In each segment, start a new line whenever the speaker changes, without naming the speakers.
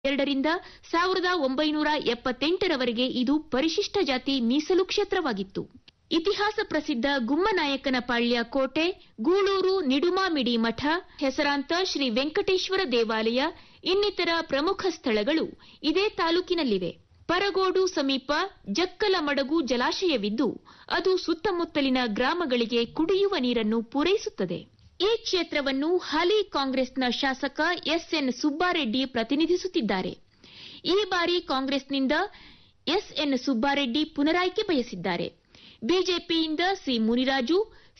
ಎರಡರಿಂದ ಸಾವಿರದ ಒಂಬೈನೂರ ಎಪ್ಪತ್ತೆಂಟರವರೆಗೆ ಇದು ಪರಿಶಿಷ್ಟ ಜಾತಿ ಮೀಸಲು ಕ್ಷೇತ್ರವಾಗಿತ್ತು ಇತಿಹಾಸ ಪ್ರಸಿದ್ಧ ಗುಮ್ಮನಾಯಕನ ಪಾಳ್ಯ ಕೋಟೆ ಗೂಳೂರು ನಿಡುಮಾಮಿಡಿ ಮಠ ಹೆಸರಾಂತ ಶ್ರೀ ವೆಂಕಟೇಶ್ವರ ದೇವಾಲಯ ಇನ್ನಿತರ ಪ್ರಮುಖ ಸ್ಥಳಗಳು ಇದೇ ತಾಲೂಕಿನಲ್ಲಿವೆ ಪರಗೋಡು ಸಮೀಪ ಜಕ್ಕಲಮಡಗು ಜಲಾಶಯವಿದ್ದು ಅದು ಸುತ್ತಮುತ್ತಲಿನ ಗ್ರಾಮಗಳಿಗೆ ಕುಡಿಯುವ ನೀರನ್ನು ಪೂರೈಸುತ್ತದೆ ಈ ಕ್ಷೇತ್ರವನ್ನು ಹಾಲಿ ಕಾಂಗ್ರೆಸ್ನ ಶಾಸಕ ಎಸ್ಎನ್ ಸುಬ್ಬಾರೆಡ್ಡಿ ಪ್ರತಿನಿಧಿಸುತ್ತಿದ್ದಾರೆ ಈ ಬಾರಿ ಕಾಂಗ್ರೆಸ್ನಿಂದ ಎಸ್ಎನ್ ಸುಬ್ಬಾರೆಡ್ಡಿ ಪುನರಾಯ್ಕೆ ಬಯಸಿದ್ದಾರೆ ಬಿಜೆಪಿಯಿಂದ ಸಿ ಮುನಿರಾಜು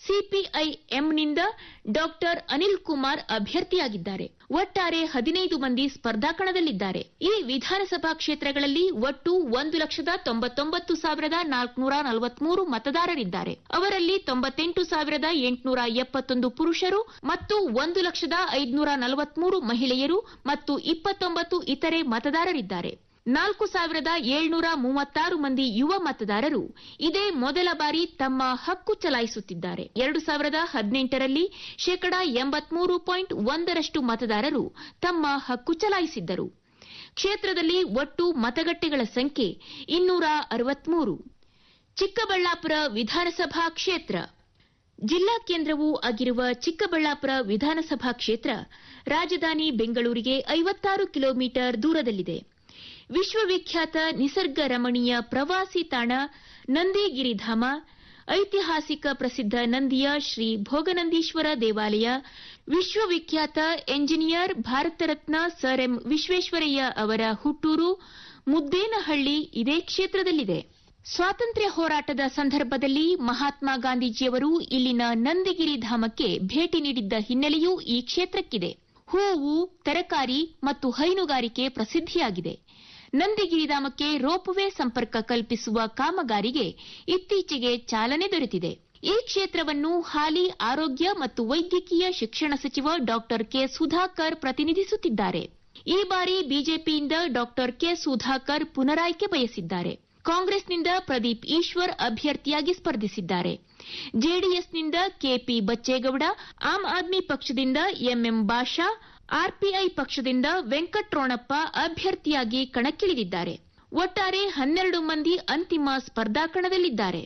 ಸಿಪಿಐಎಂನಿಂದ ಡಾಕ್ಟರ್ ಅನಿಲ್ ಕುಮಾರ್ ಅಭ್ಯರ್ಥಿಯಾಗಿದ್ದಾರೆ ಒಟ್ಟಾರೆ ಹದಿನೈದು ಮಂದಿ ಸ್ಪರ್ಧಾ ಕಣದಲ್ಲಿದ್ದಾರೆ ಈ ವಿಧಾನಸಭಾ ಕ್ಷೇತ್ರಗಳಲ್ಲಿ ಒಟ್ಟು ಒಂದು ಲಕ್ಷದ ತೊಂಬತ್ತೊಂಬತ್ತು ಸಾವಿರದ ನಾಲ್ಕುನೂರ ನಲವತ್ಮೂರು ಮತದಾರರಿದ್ದಾರೆ ಅವರಲ್ಲಿ ತೊಂಬತ್ತೆಂಟು ಸಾವಿರದ ಎಂಟುನೂರ ಎಪ್ಪತ್ತೊಂದು ಪುರುಷರು ಮತ್ತು ಒಂದು ಲಕ್ಷದ ಐದುನೂರ ನಲವತ್ಮೂರು ಮಹಿಳೆಯರು ಮತ್ತು ಇಪ್ಪತ್ತೊಂಬತ್ತು ಇತರೆ ಮತದಾರರಿದ್ದಾರೆ ನಾಲ್ಕು ಸಾವಿರದ ಏಳ್ನೂರ ಮೂವತ್ತಾರು ಮಂದಿ ಯುವ ಮತದಾರರು ಇದೇ ಮೊದಲ ಬಾರಿ ತಮ್ಮ ಹಕ್ಕು ಚಲಾಯಿಸುತ್ತಿದ್ದಾರೆ ಎರಡು ಸಾವಿರದ ಹದಿನೆಂಟರಲ್ಲಿ ಶೇಕಡಾ ಎಂಬತ್ಮೂರು ಪಾಯಿಂಟ್ ಒಂದರಷ್ಟು ಮತದಾರರು ತಮ್ಮ ಹಕ್ಕು ಚಲಾಯಿಸಿದ್ದರು ಕ್ಷೇತ್ರದಲ್ಲಿ ಒಟ್ಟು ಮತಗಟ್ಟೆಗಳ ಸಂಖ್ಯೆ ಇನ್ನೂರ ಅರವತ್ಮೂರು ಚಿಕ್ಕಬಳ್ಳಾಪುರ ವಿಧಾನಸಭಾ ಕ್ಷೇತ್ರ ಜಿಲ್ಲಾ ಕೇಂದ್ರವೂ ಆಗಿರುವ ಚಿಕ್ಕಬಳ್ಳಾಪುರ ವಿಧಾನಸಭಾ ಕ್ಷೇತ್ರ ರಾಜಧಾನಿ ಬೆಂಗಳೂರಿಗೆ ಐವತ್ತಾರು ಕಿಲೋಮೀಟರ್ ದೂರದಲ್ಲಿದೆ ವಿಶ್ವವಿಖ್ಯಾತ ನಿಸರ್ಗ ರಮಣೀಯ ಪ್ರವಾಸಿ ತಾಣ ನಂದಿಗಿರಿಧಾಮ ಐತಿಹಾಸಿಕ ಪ್ರಸಿದ್ಧ ನಂದಿಯ ಶ್ರೀ ಭೋಗನಂದೀಶ್ವರ ದೇವಾಲಯ ವಿಶ್ವವಿಖ್ಯಾತ engineer Bharat Ratna sir M Visvesvaraya ಅವರ ಹುಟ್ಟೂರು ಮುದ್ದೇನಹಳ್ಳಿ ಇದೇ ಕ್ಷೇತ್ರದಲ್ಲಿದೆ ಸ್ವಾತಂತ್ರ್ಯ ಹೋರಾಟದ ಸಂದರ್ಭದಲ್ಲಿ ಮಹಾತ್ಮ ಗಾಂಧೀಜಿಯವರು ಇಲ್ಲಿನ ನಂದಿಗಿರಿ ಧಾಮಕ್ಕೆ ಭೇಟಿ ನೀಡಿದ್ದ ಹಿನ್ನೆಲೆಯೂ ಈ ಕ್ಷೇತ್ರಕ್ಕಿದೆ ಹೂವು ತರಕಾರಿ ಮತ್ತು ಹೈನುಗಾರಿಕೆ ಪ್ರಸಿದ್ಧಿಯಾಗಿದೆ ನಂದಿಗಿರಿಧಾಮಕ್ಕೆ ರೋಪ್ವೇ ಸಂಪರ್ಕ ಕಲ್ಪಿಸುವ ಕಾಮಗಾರಿಗೆ ಇತ್ತೀಚೆಗೆ ಚಾಲನೆ ದೊರೆತಿದೆ ಈ ಕ್ಷೇತ್ರವನ್ನು ಹಾಲಿ ಆರೋಗ್ಯ ಮತ್ತು ವೈದ್ಯಕೀಯ ಶಿಕ್ಷಣ ಸಚಿವ ಡಾಕ್ಟರ್ ಕೆ ಸುಧಾಕರ್ ಪ್ರತಿನಿಧಿಸುತ್ತಿದ್ದಾರೆ ಈ ಬಾರಿ ಬಿಜೆಪಿಯಿಂದ ಡಾಕ್ಟರ್ ಕೆ ಸುಧಾಕರ್ ಪುನರಾಯ್ಕೆ ಬಯಸಿದ್ದಾರೆ ಕಾಂಗ್ರೆಸ್ನಿಂದ ಪ್ರದೀಪ್ ಈಶ್ವರ್ ಅಭ್ಯರ್ಥಿಯಾಗಿ ಸ್ಪರ್ಧಿಸಿದ್ದಾರೆ ಜೆಡಿಎಸ್ನಿಂದ ಕೆಪಿ ಬಚ್ಚೇಗೌಡ ಆಮ್ ಆದ್ಮಿ ಪಕ್ಷದಿಂದ ಎಂಎಂ ಬಾಷಾ ಆರ್ಪಿಐ ಪಕ್ಷದಿಂದ ವೆಂಕಟ್ರೋಣಪ್ಪ ಅಭ್ಯರ್ಥಿಯಾಗಿ ಕಣಕ್ಕಿಳಿದಿದ್ದಾರೆ ಒಟ್ಟಾರೆ ಹನ್ನೆರಡು ಮಂದಿ ಅಂತಿಮ ಸ್ಪರ್ಧಾ ಕಣದಲ್ಲಿದ್ದಾರೆ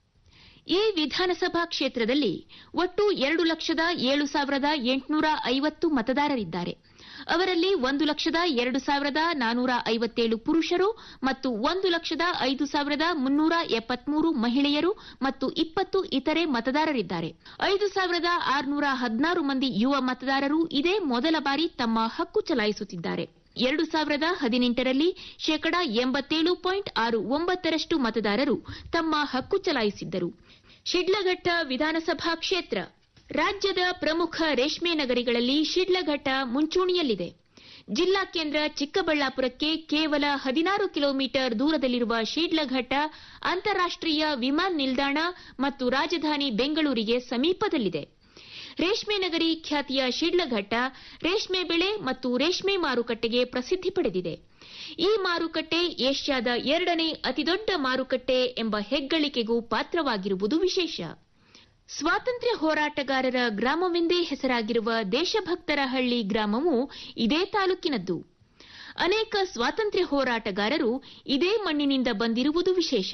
ಈ ವಿಧಾನಸಭಾ ಕ್ಷೇತ್ರದಲ್ಲಿ ಒಟ್ಟು ಎರಡು ಲಕ್ಷದ ಏಳು ಸಾವಿರದ ಎಂಟುನೂರ ಐವತ್ತು ಮತದಾರರಿದ್ದಾರೆ ಅವರಲ್ಲಿ ಒಂದು ಲಕ್ಷದ ಎರಡು ಸಾವಿರದ ನಾನೂರ ಐವತ್ತೇಳು ಪುರುಷರು ಮತ್ತು ಒಂದು ಲಕ್ಷದ ಐದು ಸಾವಿರದ ಮುನ್ನೂರ ಎಪ್ಪತ್ಮೂರು ಮಹಿಳೆಯರು ಮತ್ತು ಇಪ್ಪತ್ತು ಇತರೆ ಮತದಾರರಿದ್ದಾರೆ ಐದು ಸಾವಿರದ ಆರುನೂರ ಹದಿನಾರು ಮಂದಿ ಯುವ ಮತದಾರರು ಇದೇ ಮೊದಲ ಬಾರಿ ತಮ್ಮ ಹಕ್ಕು ಚಲಾಯಿಸುತ್ತಿದ್ದಾರೆ ಎರಡು ಸಾವಿರದ ಹದಿನೆಂಟರಲ್ಲಿ ಶೇಕಡಾ ಎಂಬತ್ತೇಳು ಪಾಯಿಂಟ್ ಆರು ಒಂಬತ್ತರಷ್ಟು ಮತದಾರರು ತಮ್ಮ ಹಕ್ಕು ಚಲಾಯಿಸಿದ್ದರು ಶಿಡ್ಲಘಟ್ಟ ವಿಧಾನಸಭಾ ಕ್ಷೇತ್ರ ರಾಜ್ಯದ ಪ್ರಮುಖ ರೇಷ್ಮೆ ನಗರಿಗಳಲ್ಲಿ ಶಿಡ್ಲಘಟ್ಟ ಮುಂಚೂಣಿಯಲ್ಲಿದೆ ಜಿಲ್ಲಾ ಕೇಂದ್ರ ಚಿಕ್ಕಬಳ್ಳಾಪುರಕ್ಕೆ ಕೇವಲ ಹದಿನಾರು ಕಿಲೋಮೀಟರ್ ದೂರದಲ್ಲಿರುವ ಶಿಡ್ಲಘಟ್ಟ ಅಂತಾರಾಷ್ಟೀಯ ವಿಮಾನ ನಿಲ್ದಾಣ ಮತ್ತು ರಾಜಧಾನಿ ಬೆಂಗಳೂರಿಗೆ ಸಮೀಪದಲ್ಲಿದೆ ರೇಷ್ಮೆ ನಗರಿ ಖ್ಯಾತಿಯ ಶಿಡ್ಲಘಟ್ಟ ರೇಷ್ಮೆ ಬೆಳೆ ಮತ್ತು ರೇಷ್ಮೆ ಮಾರುಕಟ್ಟೆಗೆ ಪ್ರಸಿದ್ಧಿ ಪಡೆದಿದೆ ಈ ಮಾರುಕಟ್ಟೆ ಏಷ್ಯಾದ ಎರಡನೇ ಅತಿದೊಡ್ಡ ಮಾರುಕಟ್ಟೆ ಎಂಬ ಹೆಗ್ಗಳಿಕೆಗೂ ಪಾತ್ರವಾಗಿರುವುದು ವಿಶೇಷ ಸ್ವಾತಂತ್ರ್ಯ ಹೋರಾಟಗಾರರ ಗ್ರಾಮವೆಂದೇ ಹೆಸರಾಗಿರುವ ದೇಶಭಕ್ತರ ಹಳ್ಳಿ ಗ್ರಾಮವು ಇದೇ ತಾಲೂಕಿನದ್ದು ಅನೇಕ ಸ್ವಾತಂತ್ರ್ಯ ಹೋರಾಟಗಾರರು ಇದೇ ಮಣ್ಣಿನಿಂದ ಬಂದಿರುವುದು ವಿಶೇಷ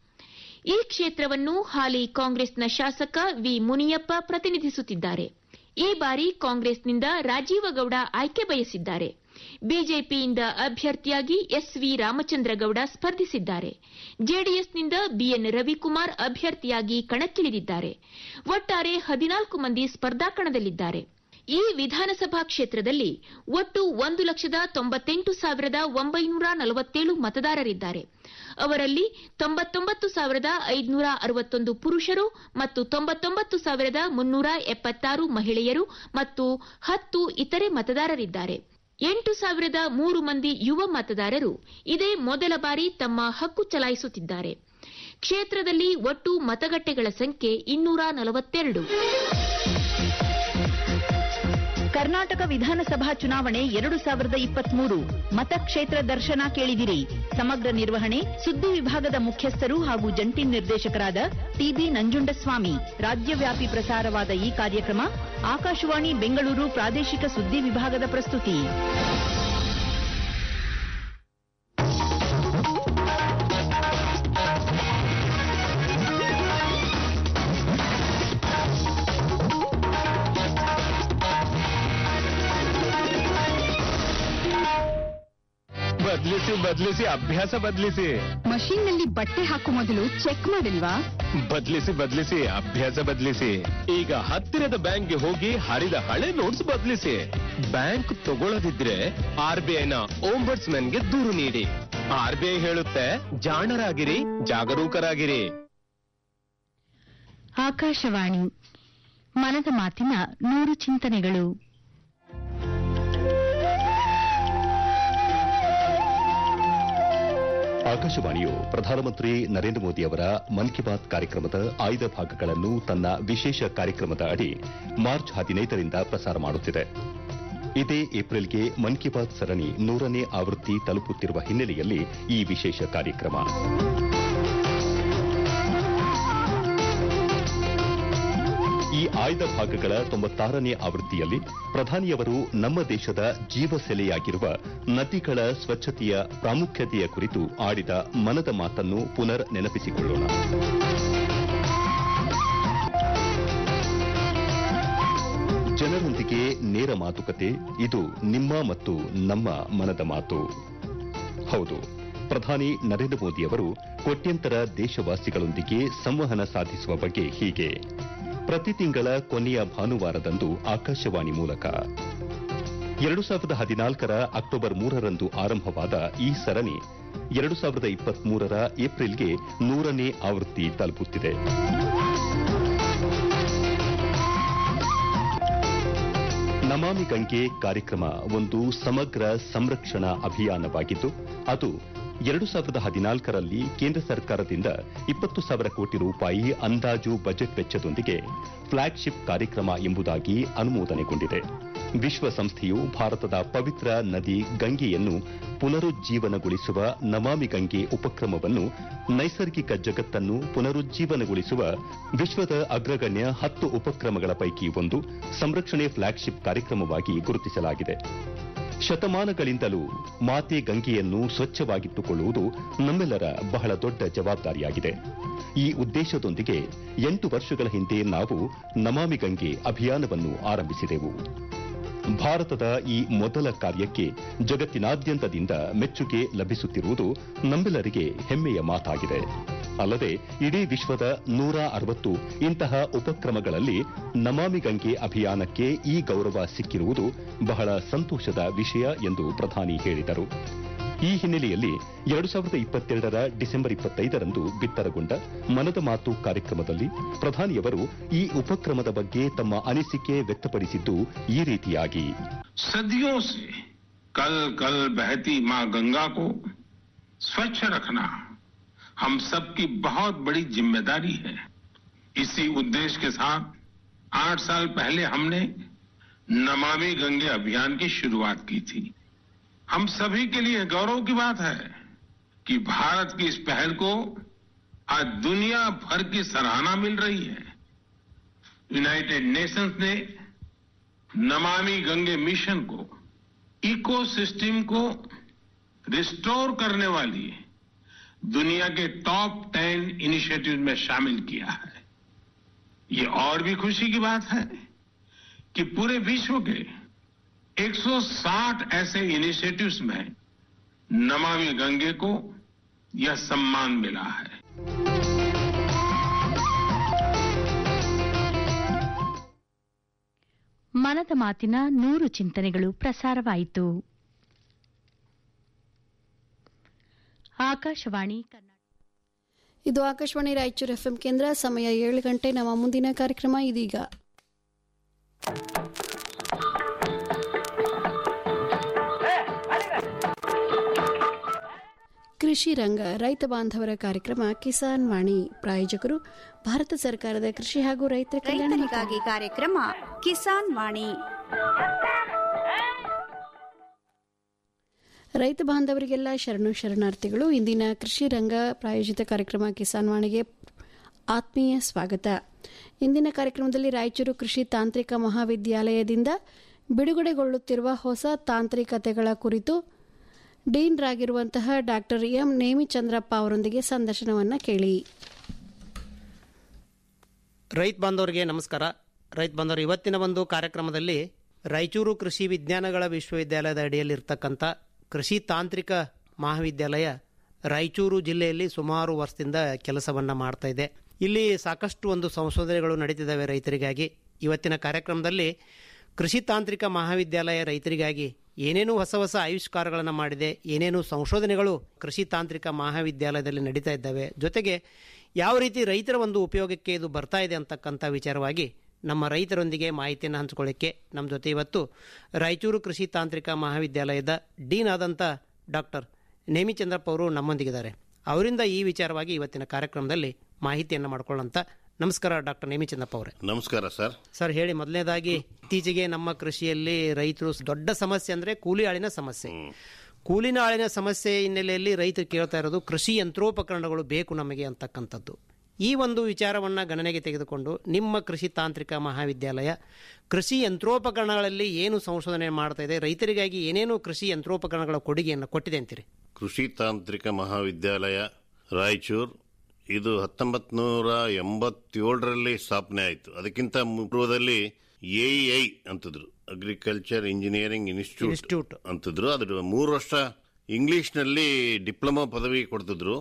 ಈ ಕ್ಷೇತ್ರವನ್ನು ಹಾಲಿ ಕಾಂಗ್ರೆಸ್ನ ಶಾಸಕ ವಿ ಮುನಿಯಪ್ಪ ಪ್ರತಿನಿಧಿಸುತ್ತಿದ್ದಾರೆ ಈ ಬಾರಿ ಕಾಂಗ್ರೆಸ್ನಿಂದ ರಾಜೀವಗೌಡ ಆಯ್ಕೆ ಬಯಸಿದ್ದಾರೆ ಬಿಜೆಪಿಯಿಂದ ಅಭ್ಯರ್ಥಿಯಾಗಿ ಎಸ್ವಿ ರಾಮಚಂದ್ರಗೌಡ ಸ್ಪರ್ಧಿಸಿದ್ದಾರೆ ಜೆಡಿಎಸ್ನಿಂದ ಬಿಎನ್ ರವಿಕುಮಾರ್ ಅಭ್ಯರ್ಥಿಯಾಗಿ ಕಣಕ್ಕಿಳಿದಿದ್ದಾರೆ ಒಟ್ಟಾರೆ ಹದಿನಾಲ್ಕು ಮಂದಿ ಸ್ಪರ್ಧಾ ಕಣದಲ್ಲಿದ್ದಾರೆ ಈ ವಿಧಾನಸಭಾ ಕ್ಷೇತ್ರದಲ್ಲಿ ಒಟ್ಟು ಒಂದು ಲಕ್ಷದ ತೊಂಬತ್ತೆಂಟು ಸಾವಿರದ ಒಂಬೈನೂರ ನಲವತ್ತೇಳು ಮತದಾರರಿದ್ದಾರೆ ಅವರಲ್ಲಿ ತೊಂಬತ್ತೊಂಬತ್ತು ಸಾವಿರದ ಐದುನೂರ ಅರವತ್ತೊಂದು ಪುರುಷರು ಮತ್ತು ತೊಂಬತ್ತೊಂಬತ್ತು ಸಾವಿರದ ಮುನ್ನೂರ ಎಪ್ಪತ್ತಾರು ಮಹಿಳೆಯರು ಮತ್ತು ಹತ್ತು ಇತರೆ ಮತದಾರರಿದ್ದಾರೆ ಎಂಟು ಸಾವಿರದ ಮೂರು ಮಂದಿ ಯುವ ಮತದಾರರು ಇದೇ ಮೊದಲ ಬಾರಿ ತಮ್ಮ ಹಕ್ಕು ಚಲಾಯಿಸುತ್ತಿದ್ದಾರೆ ಕ್ಷೇತ್ರದಲ್ಲಿ ಒಟ್ಟು ಮತಗಟ್ಟೆಗಳ ಸಂಖ್ಯೆ ಇನ್ನೂರ ನಲವತ್ತೆರಡು
ಕರ್ನಾಟಕ ವಿಧಾನಸಭಾ ಚುನಾವಣೆ ಎರಡು ಸಾವಿರದ ಇಪ್ಪತ್ಮೂರು ಮತಕ್ಷೇತ್ರ ದರ್ಶನ ಕೇಳಿದಿರಿ ಸಮಗ್ರ ನಿರ್ವಹಣೆ ಸುದ್ದಿ ವಿಭಾಗದ ಮುಖ್ಯಸ್ಥರು ಹಾಗೂ ಜಂಟಿ ನಿರ್ದೇಶಕರಾದ ಟಿಬಿ ನಂಜುಂಡಸ್ವಾಮಿ ರಾಜ್ಯವ್ಯಾಪಿ ಪ್ರಸಾರವಾದ ಈ ಕಾರ್ಯಕ್ರಮ ಆಕಾಶವಾಣಿ ಬೆಂಗಳೂರು ಪ್ರಾದೇಶಿಕ ಸುದ್ದಿ ವಿಭಾಗದ ಪ್ರಸ್ತುತಿ
ಬದಲಿಸಿ ಬದಲಿಸಿ ಅಭ್ಯಾಸ ಬದಲಿಸಿ
ಮಷೀನ್ ನಲ್ಲಿ ಬಟ್ಟೆ ಹಾಕೋ ಮೊದಲು ಚೆಕ್ ಮಾಡಿಲ್ವಾ
ಬದಲಿಸಿ ಬದಲಿಸಿ ಅಭ್ಯಾಸ ಬದಲಿಸಿ ಈಗ ಹತ್ತಿರದ ಬ್ಯಾಂಕ್ಗೆ ಹೋಗಿ ಹರಿದ ಹಳೆ ನೋಟ್ಸ್ ಬದಲಿಸಿ ಬ್ಯಾಂಕ್ ತಗೊಳ್ಳದಿದ್ರೆ ಆರ್ ಬಿ ಐನ ಗೆ ದೂರು ನೀಡಿ ಆರ್ ಬಿ ಐ ಹೇಳುತ್ತೆ ಜಾಣರಾಗಿರಿ ಜಾಗರೂಕರಾಗಿರಿ
ಆಕಾಶವಾಣಿ ಮನದ ಮಾತಿನ ನೂರು ಚಿಂತನೆಗಳು
ಆಕಾಶವಾಣಿಯು ಪ್ರಧಾನಮಂತ್ರಿ ನರೇಂದ್ರ ಮೋದಿ ಅವರ ಮನ್ ಕಿ ಬಾತ್ ಕಾರ್ಯಕ್ರಮದ ಆಯ್ದ ಭಾಗಗಳನ್ನು ತನ್ನ ವಿಶೇಷ ಕಾರ್ಯಕ್ರಮದ ಅಡಿ ಮಾರ್ಚ್ ಹದಿನೈದರಿಂದ ಪ್ರಸಾರ ಮಾಡುತ್ತಿದೆ ಇದೇ ಏಪ್ರಿಲ್ಗೆ ಮನ್ ಕಿ ಬಾತ್ ಸರಣಿ ನೂರನೇ ಆವೃತ್ತಿ ತಲುಪುತ್ತಿರುವ ಹಿನ್ನೆಲೆಯಲ್ಲಿ ಈ ವಿಶೇಷ ಕಾರ್ಯಕ್ರಮ ಈ ಆಯ್ದ ಭಾಗಗಳ ತೊಂಬತ್ತಾರನೇ ಆವೃತ್ತಿಯಲ್ಲಿ ಪ್ರಧಾನಿಯವರು ನಮ್ಮ ದೇಶದ ಜೀವಸೆಲೆಯಾಗಿರುವ ನದಿಗಳ ಸ್ವಚ್ಛತೆಯ ಪ್ರಾಮುಖ್ಯತೆಯ ಕುರಿತು ಆಡಿದ ಮನದ ಮಾತನ್ನು ಪುನರ್ ನೆನಪಿಸಿಕೊಳ್ಳೋಣ ಜನರೊಂದಿಗೆ ನೇರ ಮಾತುಕತೆ ಇದು ನಿಮ್ಮ ಮತ್ತು ನಮ್ಮ ಮನದ ಮಾತು ಹೌದು ಪ್ರಧಾನಿ ನರೇಂದ್ರ ಮೋದಿಯವರು ಕೋಟ್ಯಂತರ ದೇಶವಾಸಿಗಳೊಂದಿಗೆ ಸಂವಹನ ಸಾಧಿಸುವ ಬಗ್ಗೆ ಹೀಗೆ ಪ್ರತಿ ತಿಂಗಳ ಕೊನೆಯ ಭಾನುವಾರದಂದು ಆಕಾಶವಾಣಿ ಮೂಲಕ ಎರಡು ಸಾವಿರದ ಹದಿನಾಲ್ಕರ ಅಕ್ಟೋಬರ್ ಮೂರರಂದು ಆರಂಭವಾದ ಈ ಸರಣಿ ಎರಡು ಸಾವಿರದ ಇಪ್ಪತ್ಮೂರರ ಏಪ್ರಿಲ್ಗೆ ನೂರನೇ ಆವೃತ್ತಿ ತಲುಪುತ್ತಿದೆ ನಮಾಮಿ ಗಂಗೆ ಕಾರ್ಯಕ್ರಮ ಒಂದು ಸಮಗ್ರ ಸಂರಕ್ಷಣಾ ಅಭಿಯಾನವಾಗಿದ್ದು ಅದು ಎರಡು ಸಾವಿರದ ಹದಿನಾಲ್ಕರಲ್ಲಿ ಕೇಂದ್ರ ಸರ್ಕಾರದಿಂದ ಇಪ್ಪತ್ತು ಸಾವಿರ ಕೋಟಿ ರೂಪಾಯಿ ಅಂದಾಜು ಬಜೆಟ್ ವೆಚ್ಚದೊಂದಿಗೆ ಫ್ಲಾಗ್ಶಿಪ್ ಕಾರ್ಯಕ್ರಮ ಎಂಬುದಾಗಿ ಅನುಮೋದನೆಗೊಂಡಿದೆ ವಿಶ್ವಸಂಸ್ಥೆಯು ಭಾರತದ ಪವಿತ್ರ ನದಿ ಗಂಗೆಯನ್ನು ಪುನರುಜ್ಜೀವನಗೊಳಿಸುವ ನಮಾಮಿ ಗಂಗೆ ಉಪಕ್ರಮವನ್ನು ನೈಸರ್ಗಿಕ ಜಗತ್ತನ್ನು ಪುನರುಜ್ಜೀವನಗೊಳಿಸುವ ವಿಶ್ವದ ಅಗ್ರಗಣ್ಯ ಹತ್ತು ಉಪಕ್ರಮಗಳ ಪೈಕಿ ಒಂದು ಸಂರಕ್ಷಣೆ ಫ್ಲಾಗ್ಶಿಪ್ ಕಾರ್ಯಕ್ರಮವಾಗಿ ಗುರುತಿಸಲಾಗಿದೆ ಶತಮಾನಗಳಿಂದಲೂ ಮಾತೆ ಗಂಗೆಯನ್ನು ಸ್ವಚ್ಛವಾಗಿಟ್ಟುಕೊಳ್ಳುವುದು ನಮ್ಮೆಲ್ಲರ ಬಹಳ ದೊಡ್ಡ ಜವಾಬ್ದಾರಿಯಾಗಿದೆ ಈ ಉದ್ದೇಶದೊಂದಿಗೆ ಎಂಟು ವರ್ಷಗಳ ಹಿಂದೆ ನಾವು ನಮಾಮಿ ಗಂಗೆ ಅಭಿಯಾನವನ್ನು ಆರಂಭಿಸಿದೆವು ಭಾರತದ ಈ ಮೊದಲ ಕಾರ್ಯಕ್ಕೆ ಜಗತ್ತಿನಾದ್ಯಂತದಿಂದ ಮೆಚ್ಚುಗೆ ಲಭಿಸುತ್ತಿರುವುದು ನಮ್ಮೆಲ್ಲರಿಗೆ ಹೆಮ್ಮೆಯ ಮಾತಾಗಿದೆ ಅಲ್ಲದೆ ಇಡೀ ವಿಶ್ವದ ನೂರ ಅರವತ್ತು ಇಂತಹ ಉಪಕ್ರಮಗಳಲ್ಲಿ ನಮಾಮಿ ಗಂಗೆ ಅಭಿಯಾನಕ್ಕೆ ಈ ಗೌರವ ಸಿಕ್ಕಿರುವುದು ಬಹಳ ಸಂತೋಷದ ವಿಷಯ ಎಂದು ಪ್ರಧಾನಿ ಹೇಳಿದರು ಈ ಹಿನ್ನೆಲೆಯಲ್ಲಿ ಎರಡು ಸಾವಿರದ ಇಪ್ಪತ್ತೆರಡರ ಡಿಸೆಂಬರ್ ಇಪ್ಪತ್ತೈದರಂದು ಬಿತ್ತರಗೊಂಡ ಮನದ ಮಾತು ಕಾರ್ಯಕ್ರಮದಲ್ಲಿ ಪ್ರಧಾನಿಯವರು ಈ ಉಪಕ್ರಮದ ಬಗ್ಗೆ ತಮ್ಮ ಅನಿಸಿಕೆ ವ್ಯಕ್ತಪಡಿಸಿದ್ದು ಈ ರೀತಿಯಾಗಿ
सदियों से कल कल बहती मां गंगा को स्वच्छ रखना हम सबकी बहुत बड़ी जिम्मेदारी है इसी उद्देश्य के साथ आठ साल पहले हमने नमामि गंगे अभियान की शुरुआत की थी हम सभी के लिए गौरव की बात है कि भारत की इस पहल को आज दुनिया भर की सराहना मिल रही है यूनाइटेड नेशंस ने नमामि गंगे मिशन को इकोसिस्टम को रिस्टोर करने वाली दुनिया के टॉप टेन इनिशिएटिव में शामिल किया है ये और भी खुशी की बात है कि पूरे विश्व के 160 ऐसे इनिशिएटिव्स में नमामि गंगे को यह सम्मान मिला है
ಮನದ ಮಾತಿನ ನೂರು ಚಿಂತನೆಗಳು ಪ್ರಸಾರವಾಯಿತು ಆಕಾಶವಾಣಿ ಕನ್ನಡ
ಇದು ಆಕಾಶವಾಣಿ ರಾಯಚೂರು ಎಫ್ಎಂ ಕೇಂದ್ರ ಸಮಯ ಏಳು ಗಂಟೆ ನಮ್ಮ ಮುಂದಿನ ಕಾರ್ಯಕ್ರಮ ಇದೀಗ ಕೃಷಿ ರಂಗ ರೈತ ಬಾಂಧವರ ಕಾರ್ಯಕ್ರಮ ಕಿಸಾನ್ ವಾಣಿ ಪ್ರಾಯೋಜಕರು ಭಾರತ ಸರ್ಕಾರದ ಕೃಷಿ ಹಾಗೂ ರೈತರ ಕಲ್ಯಾಣ ಮತ್ತು-
ರೈತರಿಗಾಗಿ ಕಾರ್ಯಕ್ರಮ ಕಿಸಾನ್ ವಾಣಿ
ರೈತ ಬಾಂಧವರಿಗೆಲ್ಲ ಶರಣು ಶರಣಾರ್ಥಿಗಳು ಇಂದಿನ ಕೃಷಿ ರಂಗ ಪ್ರಾಯೋಜಿತ ಕಾರ್ಯಕ್ರಮ ಕಿಸಾನ್ ವಾಣಿಗೆ ಆತ್ಮೀಯ ಸ್ವಾಗತ ಇಂದಿನ ಕಾರ್ಯಕ್ರಮದಲ್ಲಿ ರಾಯಚೂರು ಕೃಷಿ ತಾಂತ್ರಿಕ ಮಹಾವಿದ್ಯಾಲಯದಿಂದ ಬಿಡುಗಡೆಗೊಳ್ಳುತ್ತಿರುವ ಹೊಸ ತಾಂತ್ರಿಕತೆಗಳ ಕುರಿತು ಡೀನ್ ರಾಗಿರುವಂತಹ ಡಾಕ್ಟರ್ ಎಂ ನೇಮಿಚಂದ್ರಪ್ಪ ಅವರೊಂದಿಗೆ ಸಂದರ್ಶನವನ್ನು ಕೇಳಿ
ರೈತ ಬಾಂಧವರಿಗೆ ನಮಸ್ಕಾರ ರೈತ ಬಾಂಧವರು ಇವತ್ತಿನ ಒಂದು ಕಾರ್ಯಕ್ರಮದಲ್ಲಿ ರಾಯಚೂರು ಕೃಷಿ ವಿಜ್ಞಾನಗಳ ವಿಶ್ವವಿದ್ಯಾಲಯದ ಅಡಿಯಲ್ಲಿರ್ತಕ್ಕಂಥ ಕೃಷಿ ತಾಂತ್ರಿಕ ಮಹಾವಿದ್ಯಾಲಯ ರಾಯಚೂರು ಜಿಲ್ಲೆಯಲ್ಲಿ ಸುಮಾರು ವರ್ಷದಿಂದ ಕೆಲಸವನ್ನ ಮಾಡ್ತಾ ಇದೆ ಇಲ್ಲಿ ಸಾಕಷ್ಟು ಒಂದು ಸಂಶೋಧನೆಗಳು ನಡೀತಿದ್ದಾವೆ ರೈತರಿಗಾಗಿ ಇವತ್ತಿನ ಕಾರ್ಯಕ್ರಮದಲ್ಲಿ ಕೃಷಿ ತಾಂತ್ರಿಕ ಮಹಾವಿದ್ಯಾಲಯ ರೈತರಿಗಾಗಿ ಏನೇನು ಹೊಸ ಹೊಸ ಆವಿಷ್ಕಾರಗಳನ್ನು ಮಾಡಿದೆ ಏನೇನು ಸಂಶೋಧನೆಗಳು ಕೃಷಿ ತಾಂತ್ರಿಕ ಮಹಾವಿದ್ಯಾಲಯದಲ್ಲಿ ನಡೀತಾ ಇದ್ದಾವೆ ಜೊತೆಗೆ ಯಾವ ರೀತಿ ರೈತರ ಒಂದು ಉಪಯೋಗಕ್ಕೆ ಇದು ಬರ್ತಾ ಇದೆ ಅಂತಕ್ಕಂಥ ವಿಚಾರವಾಗಿ ನಮ್ಮ ರೈತರೊಂದಿಗೆ ಮಾಹಿತಿಯನ್ನು ಹಂಚಿಕೊಳ್ಳಿಕ್ಕೆ ನಮ್ಮ ಜೊತೆ ಇವತ್ತು ರಾಯಚೂರು ಕೃಷಿ ತಾಂತ್ರಿಕ ಮಹಾವಿದ್ಯಾಲಯದ ಡೀನ್ ಆದಂಥ ಡಾಕ್ಟರ್ ನೇಮಿಚಂದ್ರಪ್ಪ ಅವರು ನಮ್ಮೊಂದಿಗಿದ್ದಾರೆ ಅವರಿಂದ ಈ ವಿಚಾರವಾಗಿ ಇವತ್ತಿನ ಕಾರ್ಯಕ್ರಮದಲ್ಲಿ ಮಾಹಿತಿಯನ್ನು ಮಾಡ್ಕೊಳ್ಳೋಂಥ ನಮಸ್ಕಾರ ಡಾಕ್ಟರ್ ನೇಮಿಚಂದ್ರಪ್ಪ ಅವರೇ
ನಮಸ್ಕಾರ ಸರ್
ಸರ್ ಹೇಳಿ ಮೊದಲನೇದಾಗಿ ಇತ್ತೀಚೆಗೆ ನಮ್ಮ ಕೃಷಿಯಲ್ಲಿ ರೈತರು ದೊಡ್ಡ ಸಮಸ್ಯೆ ಅಂದ್ರೆ ಕೂಲಿ ಆಳಿನ ಸಮಸ್ಯೆ ಕೂಲಿನ ಆಳಿನ ಸಮಸ್ಯೆ ಹಿನ್ನೆಲೆಯಲ್ಲಿ ರೈತರು ಕೇಳ್ತಾ ಇರೋದು ಕೃಷಿ ಯಂತ್ರೋಪಕರಣಗಳು ಬೇಕು ನಮಗೆ ಅಂತಕ್ಕಂಥದ್ದು ಈ ಒಂದು ವಿಚಾರವನ್ನ ಗಣನೆಗೆ ತೆಗೆದುಕೊಂಡು ನಿಮ್ಮ ಕೃಷಿ ತಾಂತ್ರಿಕ ಮಹಾವಿದ್ಯಾಲಯ ಕೃಷಿ ಯಂತ್ರೋಪಕರಣಗಳಲ್ಲಿ ಏನು ಸಂಶೋಧನೆ ಮಾಡ್ತಾ ಇದೆ ರೈತರಿಗಾಗಿ ಏನೇನು ಕೃಷಿ ಯಂತ್ರೋಪಕರಣಗಳ ಕೊಡುಗೆಯನ್ನು ಕೊಟ್ಟಿದೆ ಅಂತೀರಿ
ಕೃಷಿ ತಾಂತ್ರಿಕ ಮಹಾವಿದ್ಯಾಲಯ ರಾಯಚೂರ್ ಇದು ಹತ್ತೊಂಬತ್ ನೂರ ಎಂಬತ್ತೇಳರಲ್ಲಿ ಸ್ಥಾಪನೆ ಆಯಿತು ಅದಕ್ಕಿಂತ ಪೂರ್ವದಲ್ಲಿ ಎಇಐ ಅಂತಿದ್ರು ಅಗ್ರಿಕಲ್ಚರ್ ಇಂಜಿನಿಯರಿಂಗ್ ಇನ್ಸ್ಟಿಟ್ಯೂಟ್
ಇನ್ಸ್ಟಿಟ್ಯೂಟ್
ಅಂತಿದ್ರು ಅದ್ರ ಮೂರು ವರ್ಷ ಇಂಗ್ಲಿಷ್ನಲ್ಲಿ ಡಿಪ್ಲೊಮಾ ಪದವಿ ಕೊಡ್ತಿದ್ರು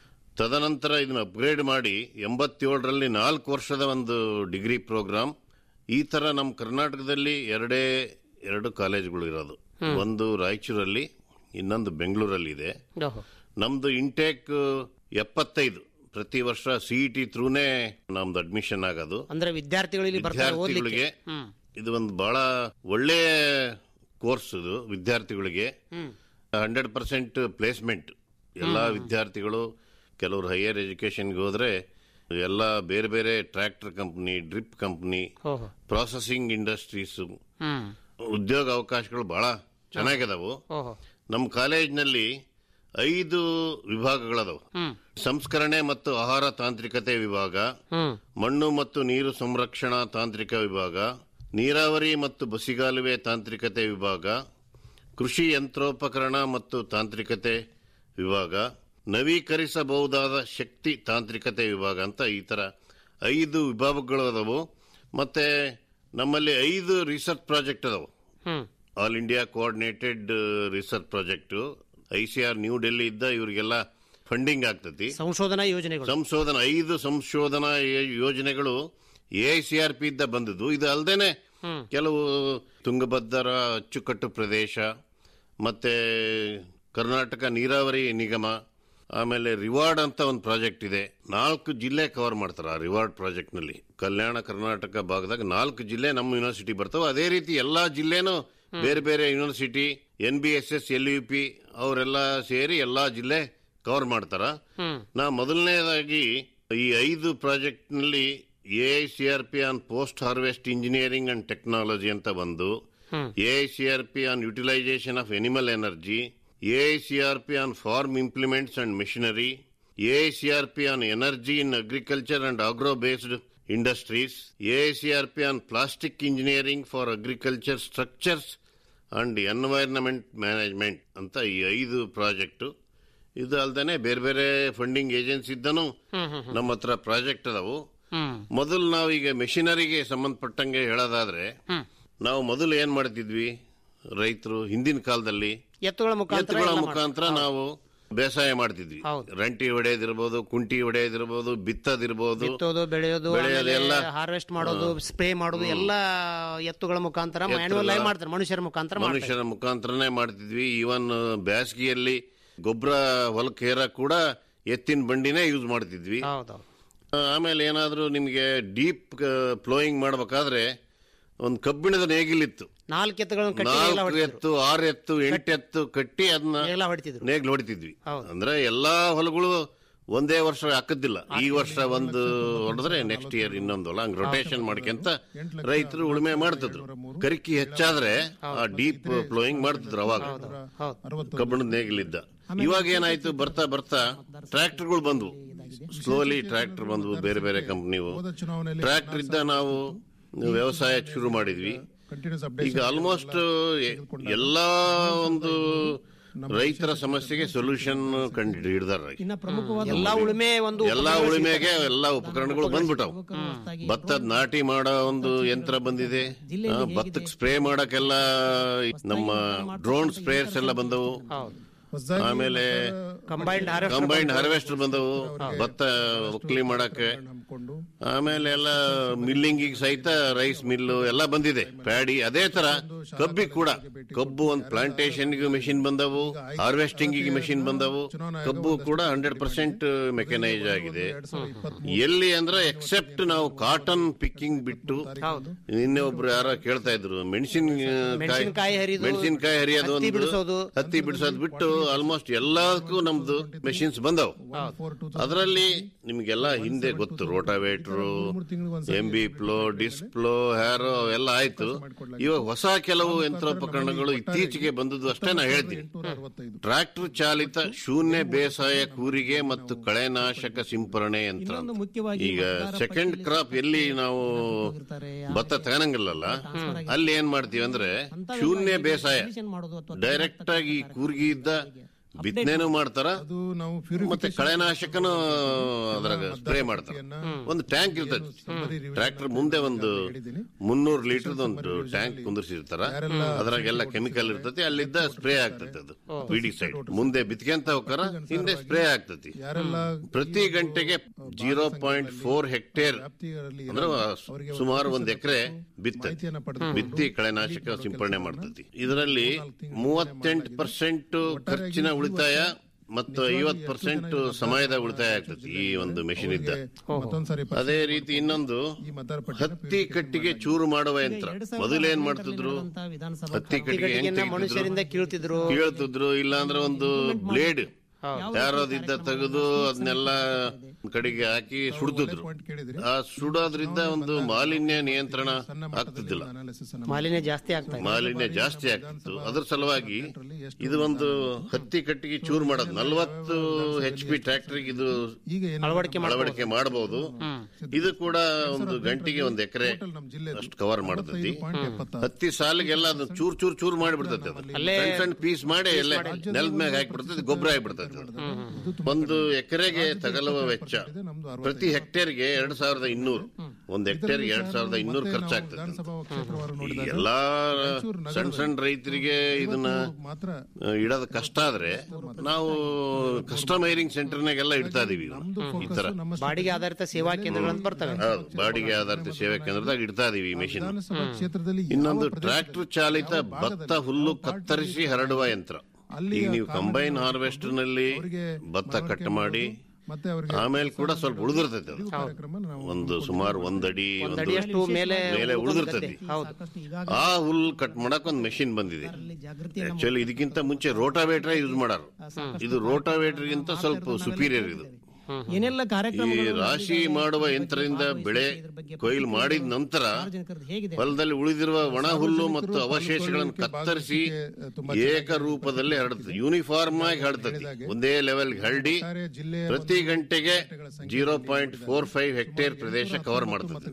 ತದನಂತರ ಇದನ್ನ ಅಪ್ಗ್ರೇಡ್ ಮಾಡಿ ಎಂಬತ್ತೇಳರಲ್ಲಿ ನಾಲ್ಕು ವರ್ಷದ ಒಂದು ಡಿಗ್ರಿ ಪ್ರೋಗ್ರಾಮ್ ಈ ತರ ನಮ್ಮ ಕರ್ನಾಟಕದಲ್ಲಿ ಎರಡೇ ಎರಡು ಕಾಲೇಜುಗಳು ಇರೋದು ಒಂದು ರಾಯಚೂರಲ್ಲಿ ಇನ್ನೊಂದು ಬೆಂಗಳೂರಲ್ಲಿ ಇದೆ
ಓಹೋ
ನಮ್ದು ಇಂಟೇಕ್ ಎಪ್ಪತ್ತೈದು ಪ್ರತಿ ವರ್ಷ ಸಿಇಟಿ ಥ್ರೂನೇ ನಮ್ದು ಅಡ್ಮಿಷನ್ ಆಗೋದು
ಅಂದ್ರೆ ವಿದ್ಯಾರ್ಥಿಗಳು ಇಲ್ಲಿ ಬರ್ತಾರೆ ಓದ್ಲಿಕ್ಕೆ
ವಿದ್ಯಾರ್ಥಿಗಳಿಗೆ
ಹ್ಮ್
ಇದು ಒಂದು ಬಹಳ ಒಳ್ಳೆಯ ಕೋರ್ಸ್ ಇದು ವಿದ್ಯಾರ್ಥಿಗಳಿಗೆ
ಹ್ಮ್
ಹಂಡ್ರೆಡ್ ಪರ್ಸೆಂಟ್ ಪ್ಲೇಸ್ಮೆಂಟ್ ಎಲ್ಲ ವಿದ್ಯಾರ್ಥಿಗಳು ಕೆಲವರು ಹೈಯರ್ ಎಜುಕೇಶನ್ಗೆ ಹೋದ್ರೆ ಎಲ್ಲ ಬೇರೆ ಬೇರೆ ಟ್ರ್ಯಾಕ್ಟರ್ ಕಂಪ್ನಿ ಡ್ರಿಪ್ ಕಂಪ್ನಿ
ಓಹೋ
ಪ್ರಾಸೆಸಿಂಗ್ ಇಂಡಸ್ಟ್ರೀಸ್
ಹ್ಮ್
ಉದ್ಯೋಗ ಅವಕಾಶಗಳು ಬಹಳ ಚೆನ್ನಾಗಿದಾವು
ಓಹೋ
ನಮ್ಮ ಕಾಲೇಜಿನಲ್ಲಿ ಐದು ವಿಭಾಗಗಳದವು
ಹ್ಮ್
ಸಂಸ್ಕರಣೆ ಮತ್ತು ಆಹಾರ ತಾಂತ್ರಿಕತೆ ವಿಭಾಗ
ಹ್ಮ್
ಮಣ್ಣು ಮತ್ತು ನೀರು ಸಂರಕ್ಷಣಾ ತಾಂತ್ರಿಕ ವಿಭಾಗ ನೀರಾವರಿ ಮತ್ತು ಬಸಿಗಾಲುವೆ ತಾಂತ್ರಿಕತೆ ವಿಭಾಗ ಕೃಷಿ ಯಂತ್ರೋಪಕರಣ ಮತ್ತು ತಾಂತ್ರಿಕತೆ ವಿಭಾಗ ನವೀಕರಿಸಬಹುದಾದ ಶಕ್ತಿ ತಾಂತ್ರಿಕತೆ ವಿಭಾಗ ಅಂತ ಈ ತರ ಐದು ವಿಭಾಗಗಳು ಅದಾವು ಮತ್ತೆ ನಮ್ಮಲ್ಲಿ ಐದು ರಿಸರ್ಚ್ ಪ್ರಾಜೆಕ್ಟ್ ಅದಾವು
ಹ್ಮ್
all India coordinated research project I C R New Delhi ಇದ್ದ ಇವರಿಗೆಲ್ಲ ಫಂಡಿಂಗ್ ಆಗ್ತತಿ
ಸಂಶೋಧನಾ ಯೋಜನೆಗಳು
ಸಂಶೋಧನಾ ಐದು ಸಂಶೋಧನಾ ಯೋ- ಯೋಜನೆಗಳು ಎಐಸಿಆರ್ ಪಿ ಇದ್ದ ಬಂದದ್ದು ಇದು ಅಲ್ಲದೇನೆ
ಹ್ಮ್.
ಕೆಲವು ತುಂಗಭದ್ರ ಅಚ್ಚುಕಟ್ಟು ಪ್ರದೇಶ ಮತ್ತೆ ಕರ್ನಾಟಕ ನೀರಾವರಿ ನಿಗಮ ಆಮೇಲೆ ರಿವಾರ್ಡ್ ಅಂತ ಒಂದು ಪ್ರಾಜೆಕ್ಟ್ ಇದೆ ನಾಲ್ಕು ಜಿಲ್ಲೆ ಕವರ್ ಮಾಡ್ತಾರೆ ಆ ರಿವಾರ್ಡ್ ಪ್ರಾಜೆಕ್ಟ್ ನಲ್ಲಿ ಕಲ್ಯಾಣ ಕರ್ನಾಟಕ ಭಾಗದಾಗ ನಾಲ್ಕು ಜಿಲ್ಲೆ ನಮ್ಮ ಯೂನಿವರ್ಸಿಟಿ ಬರ್ತಾವೆ ಅದೇ ರೀತಿ ಎಲ್ಲಾ ಜಿಲ್ಲೆನೂ ಬೇರೆ ಬೇರೆ university N B S S L U P ಅವರೆಲ್ಲ ಸೇರಿ ಎಲ್ಲಾ ಜಿಲ್ಲೆ ಕವರ್ ಮಾಡ್ತಾರ
ಹ್ಮ್
ನಾ ಮೊದಲನೇದಾಗಿ ಈ ಐದು ಪ್ರಾಜೆಕ್ಟ್ ನಲ್ಲಿ A C R P on post harvest engineering and technology ಅಂತ ಬಂದು
hmm.
A C R P on utilisation of animal energy A C R P on farm implements and machinery A C R P on energy in agriculture and agro based industries A C R P on plastic engineering for agriculture structures and environment management ಅಂತ ಈ ಐದು project ಇದು ಅಲ್ದೇನೆ ಬೇರೆ ಬೇರೆ funding agency ಇದ್ದನು ನಮ್ಮ ಹತ್ರ project ಅದಾವು
ಹ್ಮ್
ಮೊದಲು ನಾವು ಈಗ ಮೆಷಿನರಿಗೆ ಸಂಬಂಧಪಟ್ಟಂಗೆ ಹೇಳೋದಾದ್ರೆ
ಹ್ಮ್.
ನಾವು ಮೊದಲು ಏನ್ ಮಾಡ್ತಿದ್ವಿ ರೈತರು ಹಿಂದಿನ ಕಾಲದಲ್ಲಿ
ಎತ್ತುಗಳ ಮುಖಾಂತರ
ಎತ್ತುಗಳ
ಎಲ್ಲ
ಮುಖಾಂತರ ನಾವು ಬೇಸಾಯ ಮಾಡ್ತಿದ್ವಿ
ಹೌದು.
ರಂಟಿ ಹೊಡೆಯೋದಿರ್ಬೋದು ಕುಂಟಿ ಹೊಡೆಯೋದಿರ್ಬೋದು ಬಿತ್ತದಿರ್ಬೋದು
ಬಿತ್ತೋದು ಬೆಳೆಯೋದು
ಬೆಳೆಯೋದು ಎಲ್ಲ
ಹಾರ್ವೆಸ್ಟ್ ಮಾಡೋದು ಸ್ಪ್ರೇ ಮಾಡೋದು ಎಲ್ಲ ಎತ್ತುಗಳ ಮುಖಾಂತರ ಮ್ಯಾನ್ಯುವಲ್ ಆಗಿ ಮಾಡ್ತಾರೆ ಮನುಷ್ಯರ ಮುಖಾಂತರ ಮಾಡ್ತಾರೆ
ಮನುಷ್ಯರ ಮುಖಾಂತರನೇ ಮಾಡ್ತಿದ್ವಿ ಈವನ್ ಬೇಸಿಗೆಯಲ್ಲಿ ಗೊಬ್ಬರ ಹೊಲಕ್ಕೆ ಹೇರ ಕೂಡ ಎತ್ತಿನ ಬಂಡಿನೇ ಯೂಸ್ ಮಾಡ್ತಿದ್ವಿ
ಹೌದೌದು
ಆಮೇಲೆ ಏನಾದರೂ ನಿಮಗೆ ಡೀಪ್ ಫ್ಲೋಯಿಂಗ್ ಮಾಡ್ಬೇಕಾದ್ರೆ ಒಂದು ಕಬ್ಬಿಣದ ನೇಗಿಲಿತ್ತು
ನಾಲ್ಕು ಎತ್ತುಗಳನ್ನು ಕಟ್ಟಿ ಎಲ್ಲ
ನಾಲ್ಕು
ಹೊಡಿತಿದ್ರು
ಎತ್ತು ಆರು ಎತ್ತು ಎಂಟು ಎತ್ತು ಕಟ್ಟಿ ಅದನ್ನ
ಎಲ್ಲ ಹೊಡಿತಿದ್ರು
ನೇಗ್ಲು ಹೊಡಿತಿದ್ವಿ
ಹೌದು.
ಅಂದ್ರೆ ಎಲ್ಲಾ ಹೊಲಗಳು ಒಂದೇ ವರ್ಷ ಹಾಕದಿಲ್ಲ ಈ ವರ್ಷ ಒಂದು ಹೊಡೆದ್ರೆ ನೆಕ್ಸ್ಟ್ ಇಯರ್ ಇನ್ನೊಂದು ಹೊಲ ಹಂಗ್ ರೊಟೇಷನ್ ಮಾಡ್ಕೊಂತ ರೈತರು ಉಳುಮೆ ಮಾಡ್ತಿದ್ರು ಕರಿಕಿ ಹೆಚ್ಚಾದ್ರೆ ಆ ಡೀಪ್ ಫ್ಲೋಯಿಂಗ್ ಮಾಡ್ತಿದ್ರು ಅವಾಗ
ಹೌದು
ಕಬ್ಬಿಣದ ನೇಗಿಲಿದ್ದ ಇವಾಗ ಏನಾಯ್ತು ಬರ್ತಾ ಬರ್ತಾ ಟ್ರ್ಯಾಕ್ಟರ್ಗಳು ಬಂದ್ವು ಸ್ಲೋಲಿ ಟ್ರ್ಯಾಕ್ಟರ್ ಬಂದ್ವು ಬೇರೆ ಬೇರೆ ಕಂಪ್ನಿವು ಟ್ರ್ಯಾಕ್ಟರ್ ಇದ್ದ ನಾವು ವ್ಯವಸಾಯ ಶುರು ಮಾಡಿದ್ವಿ ಈಗ ಆಲ್ಮೋಸ್ಟ್ ಎಲ್ಲಾ ಒಂದು ರೈತರ ಸಮಸ್ಯೆಗೆ ಸೊಲ್ಯೂಷನ್ ಕಂಡು ಹಿಡ್ದಾರ
ಎಲ್ಲಾ ಉಳುಮೆ ಒಂದು
ಎಲ್ಲಾ ಉಳುಮೆಗೆ ಎಲ್ಲಾ ಉಪಕರಣಗಳು ಬಂದ್ಬಿಟ್ಟವು ಭತ್ತದ ನಾಟಿ ಮಾಡೋ ಒಂದು ಯಂತ್ರ ಬಂದಿದೆ ಆ, ಭತ್ತಕ್ಕೆ ಸ್ಪ್ರೇ ಮಾಡಕ್ಕೆಲ್ಲ ನಮ್ಮ ಡ್ರೋನ್ ಸ್ಪ್ರೇಯರ್ಸ್ ಎಲ್ಲ ಬಂದವು ಆಮೇಲೆ
ಕಂಬೈನ್ಡ್
ಕಂಬೈನ್ಡ್ ಹಾರ್ವೆಸ್ಟರ್ ಬಂದವು ಭತ್ತ ಒಕ್ಕಲಿ ಮಾಡಕ್ಕೆ ಆಮೇಲೆ ಎಲ್ಲ ಮಿಲ್ಲಿಂಗ್ ಸಹಿತ ರೈಸ್ ಮಿಲ್ಲು ಎಲ್ಲ ಬಂದಿದೆ ಪ್ಯಾಡಿ ಅದೇ ತರ ಕಬ್ಬಿಗೆ ಕೂಡ ಕಬ್ಬು ಒಂದು ಪ್ಲಾಂಟೇಶನ್ ಮೆಷಿನ್ ಬಂದವು ಹಾರ್ವೆಸ್ಟಿಂಗ್ ಮೆಷಿನ್ ಬಂದವು ಕಬ್ಬು ಕೂಡ ಹಂಡ್ರೆಡ್ ಪರ್ಸೆಂಟ್ ಮೆಕನೈಸ್ ಆಗಿದೆ ಎಲ್ಲಿ ಅಂದ್ರೆ ಎಕ್ಸೆಪ್ಟ್ ನಾವು ಕಾಟನ್ ಪಿಕ್ಕಿಂಗ್ ಬಿಟ್ಟು ನಿನ್ನೆ ಒಬ್ರು ಯಾರೋ ಕೇಳ್ತಾ ಇದ್ರು ಮೆಣಸಿನ
ಮೆಣಸಿನ್ಕಾಯಿ ಹರಿದು,
ಮೆಣಸಿನಕಾಯಿ ಹರಿಯೋದು
ಹತ್ತಿ
ಒಂದು
ಬಿಡಿಸೋದು.
ಹತ್ತಿ ಬಿಡಿಸೋದು ಬಿಟ್ಟು ಆಲ್ಮೋಸ್ಟ್ ಎಲ್ಲದಕ್ಕೂ ನಮ್ದು ಮೆಷಿನ್ಸ್ ಬಂದವು ಅದರಲ್ಲಿ ನಿಮ್ಗೆಲ್ಲ ಹಿಂದೆ ಗೊತ್ತು rotavator M B plough disc plough harrow ಎಲ್ಲ ಆಯ್ತು ಇವಾಗ ಹೊಸ ಕೆಲವು ಯಂತ್ರೋಪಕರಣಗಳು ಇತ್ತೀಚೆಗೆ ಬಂದದ್ದು ಅಷ್ಟೇ ನಾ ಹೇಳ್ತೀನಿ ಟ್ರಾಕ್ಟರ್ ಚಾಲಿತ ಶೂನ್ಯ ಬೇಸಾಯ ಕೂರಿಗೆ ಮತ್ತು ಕಳೆನಾಶಕ ಸಿಂಪರಣೆ ಯಂತ್ರ ಅಂತ. ಈಗ ಸೆಕೆಂಡ್ ಕ್ರಾಪ್ ಎಲ್ಲಿ ನಾವು ಭತ್ತ ತಗೊಳಂಗಿಲ್ಲಲ್ಲ ಅಲ್ಲಿ ಏನ್ ಮಾಡ್ತೀವಿ ಅಂದ್ರೆ ಶೂನ್ಯ ಬೇಸಾಯ ಡೈರೆಕ್ಟ್ ಆಗಿ ಕೂರ್ಗಿ ಇದ್ದ ಬಿತ್ತನೆನೂ ಮಾಡ್ತಾರ ಮತ್ತೆ ಕಳೆನಾಶಕನು ಅದ್ರಾಗ ಸ್ಪ್ರೇ ಮಾಡ್ತಾರ ಒಂದು ಟ್ಯಾಂಕ್ ಇರ್ತದೆ ಟ್ರ್ಯಾಕ್ಟರ್ ಮುಂದೆ ಒಂದು ಮುನ್ನೂರು ಲೀಟರ್ ಒಂದು ಟ್ಯಾಂಕ್ ಕುಂದಿರ್ಸಿರ್ತಾರ ಅದ್ರಾಗೆಲ್ಲ ಕೆಮಿಕಲ್ ಇರ್ತತಿ ಅಲ್ಲಿದ್ದ ಸ್ಪ್ರೇ ಆಗ್ತತಿ ಅದು ಬಿಡಿ ಸೈಡ್ ಮುಂದೆ ಬಿತ್ಕೆಂತ ಹೋಗ್ತಾರ ಹಿಂದೆ ಸ್ಪ್ರೇ ಆಗ್ತತಿ ಪ್ರತಿ ಗಂಟೆಗೆ ಜೀರೋ ಪಾಯಿಂಟ್ ಫೋರ್ ಹೆಕ್ಟೇರ್ ಅಂದ್ರೆ ಸುಮಾರು ಒಂದ್ ಎಕರೆ ಬಿತ್ತ ಬಿತ್ತಿ ಕಳೆನಾಶಕ ಸಿಂಪರಣೆ ಮಾಡ್ತತಿ ಇದರಲ್ಲಿ ಮೂವತ್ತೆಂಟು ಪರ್ಸೆಂಟ್ ಖರ್ಚಿನ ಉಳಿತಾಯ ಮತ್ತು ಐವತ್ ಪರ್ಸೆಂಟ್ ಸಮಯದ ಉಳಿತಾಯ ಆಗ್ತತಿ ಈ ಒಂದು ಮೆಷಿನ್ ಇದ್ದ ಅದೇ ರೀತಿ ಇನ್ನೊಂದು ಹತ್ತಿ ಕಟ್ಟಿಗೆ ಚೂರು ಮಾಡುವ ಯಂತ್ರ ಮೊದಲೇನ್ ಮಾಡ್ತಿದ್ರು ಹತ್ತಿ ಕಟ್ಟಿಗೆ ಹೆಂಗ್
ಕಟ್ಟಿಗೆನ ಮನುಷ್ಯರಿಂದ ಕೀಳ್ತಿದ್ರು
ಕೀಳ್ತಿದ್ರು ಇಲ್ಲಾಂದ್ರೆ ಒಂದು ಬ್ಲೇಡ್ ಯಾರೋದಿದ್ದ ತೆಗೆದು ಅದನ್ನೆಲ್ಲ ಕಡೆಗೆ ಹಾಕಿ ಸುಡ್ತಿದ್ರು ಆ ಸುಡೋದ್ರಿಂದ ಒಂದು ಮಾಲಿನ್ಯ ನಿಯಂತ್ರಣ ಆಗ್ತಿದ್ದಿಲ್ಲ
ಮಾಲಿನ್ಯ ಜಾಸ್ತಿ ಆಗ್ತಾ ಇದೆ
ಮಾಲಿನ್ಯ ಜಾಸ್ತಿ ಆಗ್ತಿತ್ತು ಅದ್ರ ಸಲುವಾಗಿ ಇದು ಒಂದು ಹತ್ತಿ ಕಟ್ಟಿಗೆ ಚೂರು ಮಾಡೋದು ನಲ್ವತ್ತು ಎಚ್ ಪಿ ಟ್ರ್ಯಾಕ್ಟರ್ ಇದು
ಅಳವಡಿಕೆ
ಅಳವಡಿಕೆ ಮಾಡಬಹುದು ಇದು ಕೂಡ ಒಂದು ಗಂಟೆಗೆ ಒಂದು ಎಕರೆ ಅಷ್ಟು ಕವರ್ ಮಾಡ್ತೈತಿ ಹತ್ತಿ ಸಾಲಿಗೆಲ್ಲ ಅದು ಚೂರ್ ಚೂರ್ ಚೂರ್ ಮಾಡಿಬಿಡ್ತೈತಿ ಅದು ಸಣ್ಣ ಸಣ್ಣ ಪೀಸ್ ಮಾಡಿ ಎಲ್ಲ ನೆಲದ ಮ್ಯಾಗ ಹಾಕಿಬಿಡ್ತೈತಿ ಗೊಬ್ಬರ ಆಗಿಬಿಡ್ತೈತಿ ಅದು. ಒಂದು ಎಕರೆಗೆ ತಗಲುವ ವೆಚ್ಚ ಪ್ರತಿ ಹೆಕ್ಟೇರ್ಗೆ ಎರಡ್ ಸಾವಿರದ ಇನ್ನೂರು ಒಂದು ಹೆಕ್ಟೇರ್ಗೆ ಎರಡ್ ಸಾವಿರದ ಇನ್ನೂರು ಖರ್ಚಾಗ್ತದೆ ಈ ಎಲ್ಲಾ ಸಣ್ಣ ಸಣ್ಣ ರೈತರಿಗೆ ಇದನ್ನ ಆ, ಇಡೋದು ಕಷ್ಟ ಆದ್ರೆ ನಾವು ಕಸ್ಟಮೈರಿಂಗ್ ಸೆಂಟರ್ನಾಗೆಲ್ಲ ಇಡ್ತಾ ಇದೀವಿ ಇದನ್ನ. ಈ ತರ
ಬಾಡಿಗೆ ಆಧಾರಿತ ಸೇವಾ ಕೇಂದ್ರಗಳಂತ ಬರ್ತವೆ
ಹೌದು ಬಾಡಿಗೆ ಆಧಾರಿತ ಸೇವಾ ಕೇಂದ್ರದಾಗ ಇಡ್ತಾ ಇದೀವಿ ಈ ಮೆಷಿನ್ ಇನ್ನೊಂದು ಟ್ರ್ಯಾಕ್ಟರ್ ಚಾಲಿತ ಭತ್ತ ಹುಲ್ಲು ಕತ್ತರಿಸಿ ಹರಡುವ ಯಂತ್ರ ಈಗ ನೀವು ಕಂಬೈನ್ ಹಾರ್ವೆಸ್ಟರ್ ನಲ್ಲಿ ಭತ್ತ ಕಟ್ ಮಾಡಿ ಆಮೇಲೆ ಕೂಡ ಸ್ವಲ್ಪ ಉಳಿದಿರ್ತೈತೆ ಅದು ಒಂದು ಸುಮಾರು ಒಂದಡಿ ಒಂದು
ಅಡಿಯಷ್ಟು ಮೇಲೆ
ಮೇಲೆ ಉಳಿದಿರ್ತೈತಿ
ಹೌದು
ಆ ಹುಲ್ಲು ಕಟ್ ಮಾಡಕ್ ಒಂದು ಮೆಷಿನ್ ಬಂದಿದೆ ಆಕ್ಚುಲಿ ಇದಕ್ಕಿಂತ ಮುಂಚೆ ರೋಟಾವೇಟ್ರ ಯೂಸ್ ಮಾಡಾರು ಇದು ರೋಟಾವೇಟರ್ ಗಿಂತ ಸ್ವಲ್ಪ ಸುಪೀರಿಯರ್ ಇದು
ಏನೆಲ್ಲ ಕಾರ್ಯಕ್ರಮ
ಈ ರಾಶಿ ಮಾಡುವ ಯಂತ್ರದಿಂದ ಬೆಳೆ ಕೊಯ್ಲು ಮಾಡಿದ ನಂತರ ಹೊಲದಲ್ಲಿ ಉಳಿದಿರುವ ಒಣ ಹುಲ್ಲು ಮತ್ತು ಅವಶೇಷಗಳನ್ನು ಕತ್ತರಿಸಿ ಏಕರೂಪದಲ್ಲಿ ಹರಡುತ್ತದೆ ಯೂನಿಫಾರ್ಮ್ ಆಗಿ ಹರಡ್ತದೆ ಒಂದೇ ಲೆವೆಲ್ ಹರಡಿ ಪ್ರತಿ ಗಂಟೆಗೆ zero point four five hectare ಪ್ರದೇಶ ಕವರ್ ಮಾಡ್ತದೆ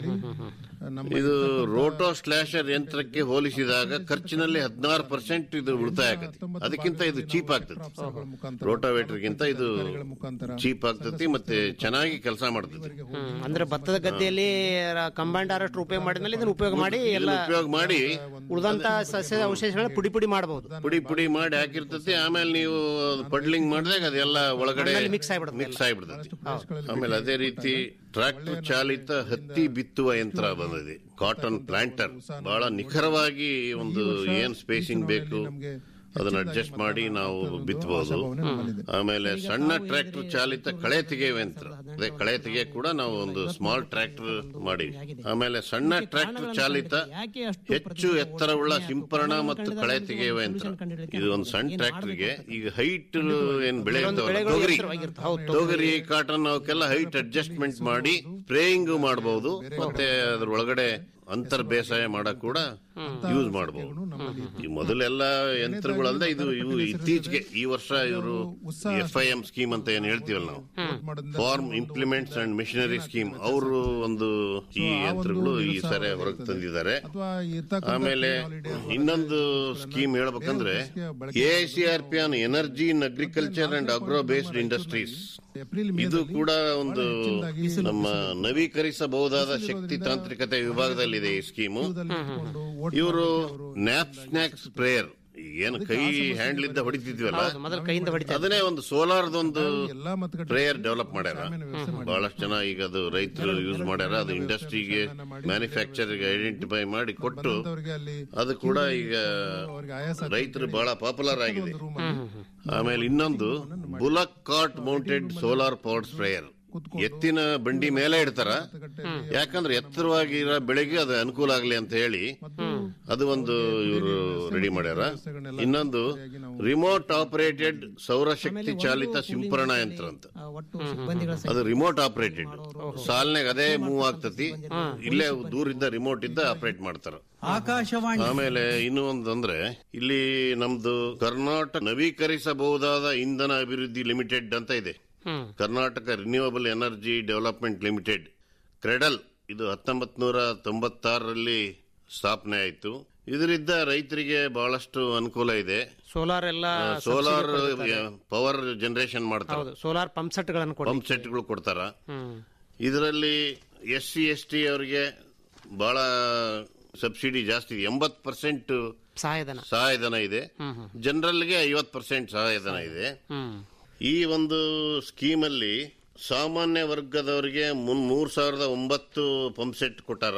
ಇದು ರೋಟೋ ಸ್ಲಾಶರ್ ಯಂತ್ರಕ್ಕೆ ಹೋಲಿಸಿದಾಗ ಖರ್ಚಿನಲ್ಲಿ ಹದಿನಾರು ಪರ್ಸೆಂಟ್ ಇದು ಉಳಿತಾಯ ಆಗತ್ತೆ ಅದಕ್ಕಿಂತ ಇದು ಚೀಪ್ ಆಗ್ತದೆ ರೋಟೋವೇಟರ್ ಗಿಂತ ಇದು ಚೀಪ್ ಆಗ್ತತಿ ಮತ್ತೆ ಚೆನ್ನಾಗಿ ಕೆಲಸ ಮಾಡ್ತದೆ
ಅಂದ್ರೆ ಭತ್ತದ ಗದ್ದೆಯಲ್ಲಿ ಕಂಬೈಂಡ್ ಹಾರ್ವೆಸ್ಟರ್ ಉಪಯೋಗ ಮಾಡಿದ್ಮೇಲೆ ಇದನ್ನ ಉಪಯೋಗ ಮಾಡಿ ಎಲ್ಲ
ಇದನ್ನ ಉಪಯೋಗ ಮಾಡಿ
ಉಳಿದಂತ ಸಸ್ಯದ ಅವಶೇಷಗಳನ್ನ ಪುಡಿ ಪುಡಿ ಮಾಡಬಹುದು
ಪುಡಿ ಪುಡಿ ಮಾಡಿ ಹಾಕಿರ್ತತಿ ಆಮೇಲೆ ನೀವು ಪಡ್ಲಿಂಗ್ ಮಾಡಿದಾಗ ಅದೆಲ್ಲ ಒಳಗಡೆ
ಮಣ್ಣಲ್ಲಿ mix ಆಗ್ಬಿಡುತ್ತೆ
ಮಿಕ್ಸ್ ಆಗಿಬಿಡ್ತದೆ ಆಮೇಲೆ ಅದೇ ರೀತಿ ಟ್ರಾಕ್ಟರ್ ಚಾಲಿತ ಹತ್ತಿ ಬಿತ್ತುವ ಯಂತ್ರ ಬಂದಿದೆ ಕಾಟನ್ ಪ್ಲಾಂಟರ್ ಬಹಳ ನಿಖರವಾಗಿ ಒಂದು ಏನ್ ಸ್ಪೇಸಿಂಗ್ ಬೇಕು ಅದನ್ನ ಅಡ್ಜಸ್ಟ್ ಮಾಡಿ ನಾವು ಬಿತ್ತಬಹುದು ಆಮೇಲೆ ಸಣ್ಣ ಟ್ರ್ಯಾಕ್ಟರ್ ಚಾಲಿತ ಕಳೆ ತೆಗೆಯುವ ಯಂತ್ರ ಅದೇ ಕಳೆ ತೆಗೆಯ ಕೂಡ ನಾವು ಒಂದು ಸ್ಮಾಲ್ ಟ್ರ್ಯಾಕ್ಟರ್ ಮಾಡಿ ಆಮೇಲೆ ಸಣ್ಣ ಟ್ರ್ಯಾಕ್ಟರ್ ಚಾಲಿತ ಹೆಚ್ಚು ಎತ್ತರವುಳ್ಳ ಸಿಂಪರಣಾ ಮತ್ತು ಕಳೆ ತೆಗೆಯುವ ಯಂತ್ರ ಇದು ಒಂದು ಸಣ್ಣ ಟ್ರ್ಯಾಕ್ಟರ್ಗೆ ಈಗ ಹೈಟ್ ಏನ್ ಬೆಳೆ ಇರ್ತಾವಲ್ಲ, ತೊಗರಿ ತೊಗರಿ ಕಾಟನ್ ಅವಕ್ಕೆಲ್ಲ ಹೈಟ್ ಅಡ್ಜಸ್ಟ್ಮೆಂಟ್ ಮಾಡಿ ಸ್ಪ್ರೇಯಿಂಗ್ ಮಾಡಬಹುದು ಮತ್ತೆ ಅದ್ರ ಒಳಗಡೆ ಅಂತರ್ ಬೇಸಾಯ ಮಾಡಕ್ ಕೂಡ ಯೂಸ್ ಮಾಡಬಹುದು ಈ ಮೊದಲೆಲ್ಲ ಯಂತ್ರಗಳಲ್ಲ ಇದು ಇವು ಇತ್ತೀಚೆಗೆ ಈ ವರ್ಷ ಇವರು ಎಫ್ ಐ ಎಂ ಸ್ಕೀಮ್ ಅಂತ ಏನ್ ಹೇಳ್ತೀವಲ್ಲ ನಾವು farm implements and machinery scheme ಅವರು ಒಂದು ಈ ಯಂತ್ರಗಳು ಈ ಸರಿ ಹೊರಗೆ ತಂದಿದ್ದಾರೆ ಆಮೇಲೆ ಇನ್ನೊಂದು ಸ್ಕೀಮ್ ಹೇಳ್ಬೇಕಂದ್ರೆ A C R P on energy in agriculture and agro based industries ಇದು ಕೂಡ ಒಂದು ನಮ್ಮ ನವೀಕರಿಸಬಹುದಾದ ಶಕ್ತಿ ತಾಂತ್ರಿಕತೆ ವಿಭಾಗದಲ್ಲಿದೆ ಈ ಸ್ಕೀಮು ಇವರು ನ್ಯಾಪ್ ಸ್ನ್ಯಾಕ್ ಸ್ಪ್ರೇಯರ್ ಏನು ಕೈ ಹ್ಯಾಂಡ್ಲ್ ಇದ್ದ ಹೊಡಿತಿದ್ವಲ್ಲ
ಹೌದು, ಮೊದಲು ಕೈಯಿಂದ ಹೊಡಿತಾ
ಅದನ್ನೇ ಒಂದು ಸೋಲಾರ್ದೊಂದು ಪ್ರೇಯರ್ ಡೆವಲಪ್ ಮಾಡ್ಯಾರ ಬಹಳಷ್ಟು ಜನ ಈಗ ಅದು ರೈತರು ಯೂಸ್ ಮಾಡ್ಯಾರ ಅದು ಇಂಡಸ್ಟ್ರಿಗೆ ಮ್ಯಾನುಫ್ಯಾಕ್ಚರ್ಗೆ ಐಡೆಂಟಿಫೈ ಮಾಡಿ ಕೊಟ್ಟು ಅದು ಕೂಡ ಈಗ ರೈತರು ಬಹಳ ಪಾಪ್ಯುಲರ್ ಆಗಿದೆ ಆಮೇಲೆ ಇನ್ನೊಂದು bullock cart mounted solar power sprayer ಎತ್ತಿನ ಬಂಡಿ ಮೇಲೆ ಇಡ್ತಾರ ಯಾಕಂದ್ರೆ ಎತ್ತರವಾಗಿರೋ ಬೆಳೆಗೆ ಅದು ಅನುಕೂಲ ಆಗ್ಲಿ ಅಂತ ಹೇಳಿ ಅದು ಒಂದು ಇವರು ರೆಡಿ ಮಾಡ್ಯಾರ ಇನ್ನೊಂದು ರಿಮೋಟ್ ಆಪರೇಟೆಡ್ ಸೌರಶಕ್ತಿ ಚಾಲಿತ ಸಿಂಪರಣಾ ಯಂತ್ರ ಅಂತ ಅದು ರಿಮೋಟ್ ಆಪರೇಟೆಡ್ ಸಾಲ್ನಾಗ ಅದೇ ಮೂವ್ ಆಗ್ತತಿ ಇಲ್ಲೇ ದೂರಿಂದ ರಿಮೋಟ್ ಇದ್ದ ಆಪರೇಟ್ ಮಾಡ್ತಾರ
ಆಕಾಶವಾಣಿ
ಆಮೇಲೆ ಇನ್ನು ಒಂದು ಅಂದ್ರೆ ಇಲ್ಲಿ ನಮ್ದು ಕರ್ನಾಟಕ ನವೀಕರಿಸಬಹುದಾದ ಇಂಧನ ಅಭಿವೃದ್ಧಿ ಲಿಮಿಟೆಡ್ ಅಂತ ಇದೆ Karnataka renewable energy development limited KREDL ಇದು ಹತ್ತೊಂಬತ್ ನೂರ ತೊಂಬತ್ತಾರರಲ್ಲಿ ಸ್ಥಾಪನೆ ಆಯಿತು ಇದರಿಂದ ರೈತರಿಗೆ ಬಹಳಷ್ಟು ಅನುಕೂಲ ಇದೆ
ಸೋಲಾರ್ ಎಲ್ಲ
ಸೋಲಾರ್
subsidy ಕೊಡ್ತಾರೆ.
ಪವರ್ ಜನರೇಷನ್ ಮಾಡ್ತಾರೆ
ಹೌದು ಸೋಲಾರ್ ಪಂಪ್ ಸೆಟ್ಗಳನ್ನು ಕೊಡ್ತಾರೆ
ಪಂಪ್ ಸೆಟ್ಗಳು ಕೊಡ್ತಾರ
ಹ್ಮ್
ಇದರಲ್ಲಿ ಎಸ್ ಸಿ ಎಸ್ ಟಿ ಅವರಿಗೆ ಬಹಳ ಸಬ್ಸಿಡಿ ಜಾಸ್ತಿ ಇದೆ ಎಂಬತ್ ಪರ್ಸೆಂಟ್
ಸಹಾಯಧನ
ಸಹಾಯಧನ ಇದೆ
ಹ್ಮ್ ಹ್ಮ್
ಜನರಲ್ಗೆ ಐವತ್ ಪರ್ಸೆಂಟ್ ಸಹಾಯಧನ ಇದೆ
ಹ್ಮ್
ಈ ಒಂದು ಸ್ಕೀಮ್ ಅಲ್ಲಿ ಸಾಮಾನ್ಯ ವರ್ಗದವರಿಗೆ ಮುನ್ ಮೂರ್ ಸಾವಿರದ ಒಂಬತ್ತು ಪಂಪ್ ಸೆಟ್ ಕೊಟ್ಟಾರ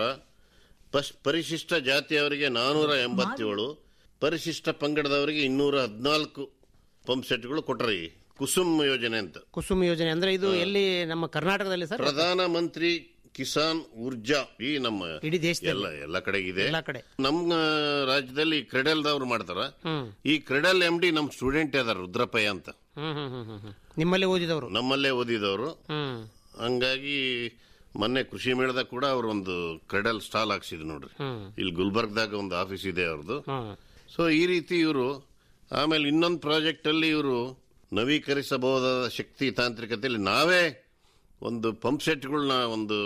ಪಸ್ ಪರಿಶಿಷ್ಟ ಜಾತಿಯವರಿಗೆ ನಾನೂರ ಎಂಬತ್ತೇಳು ಪರಿಶಿಷ್ಟ ಪಂಗಡದವರಿಗೆ ಇನ್ನೂರ ಹದಿನಾಲ್ಕು ಪಂಪ್ ಸೆಟ್ಗಳು ಕೊಟ್ಟರು ಈ ಕುಸುಮ್ ಯೋಜನೆ ಅಂತ
ಕುಸುಮ್ ಯೋಜನೆ ಅಂದ್ರೆ ಇದು ಎಲ್ಲಿ ನಮ್ಮ ಕರ್ನಾಟಕದಲ್ಲಿ ಸರ್
ಪ್ರಧಾನ ಮಂತ್ರಿ ಕಿಸಾನ್ ಊರ್ಜಾ ಈ ನಮ್ಮ
ಇಡೀ ದೇಶದಲ್ಲಿ
ಎಲ್ಲ ಎಲ್ಲ ಕಡೆಗಿದೆ
ಎಲ್ಲಾ ಕಡೆ
ನಮ್ಮ ರಾಜ್ಯದಲ್ಲಿ ಕ್ರೆಡಲ್ದವ್ರು ಮಾಡ್ತಾರ
ಹ್ಮ್
ಈ ಕ್ರೆಡಲ್ ಎಂ ಡಿ ನಮ್ ಸ್ಟೂಡೆಂಟ್ ಅದಾರ ರುದ್ರಪ್ಪಯ್ಯ ಅಂತ
ಹ್ಮ್ ಹ್ಮ್ ಹ್ಮ್ ಹ್ಮ್ ಹ್ಮ್. ನಿಮ್ಮಲ್ಲಿ ಓದಿದವರು
ನಮ್ಮಲ್ಲೇ ಓದಿದವರು
ಹ್ಮ್
ಹಂಗಾಗಿ ಮೊನ್ನೆ ಕೃಷಿ ಮೇಳದಾಗ ಕೂಡ ಅವ್ರು ಒಂದು ಕ್ರೆಡಲ್ ಸ್ಟಾಲ್ ಹಾಕ್ಸಿದ್ರು ನೋಡ್ರಿ
ಹ್ಮ್
ಇಲ್ಲಿ ಗುಲ್ಬರ್ಗ್ದಾಗ ಒಂದು ಆಫೀಸ್ ಇದೆ ಅವ್ರದ್ದು
ಹ್ಮ್
ಸೊ ಈ ರೀತಿ ಇವರು ಆಮೇಲೆ ಇನ್ನೊಂದು ಪ್ರಾಜೆಕ್ಟ್ ಅಲ್ಲಿ ಇವರು ನವೀಕರಿಸಬಹುದಾದ ಶಕ್ತಿ ತಾಂತ್ರಿಕತೆಯಲ್ಲಿ ನಾವೇ ಒಂದು ಪಂಪ್ ಸೆಟ್ಗಳನ್ನ ಒಂದು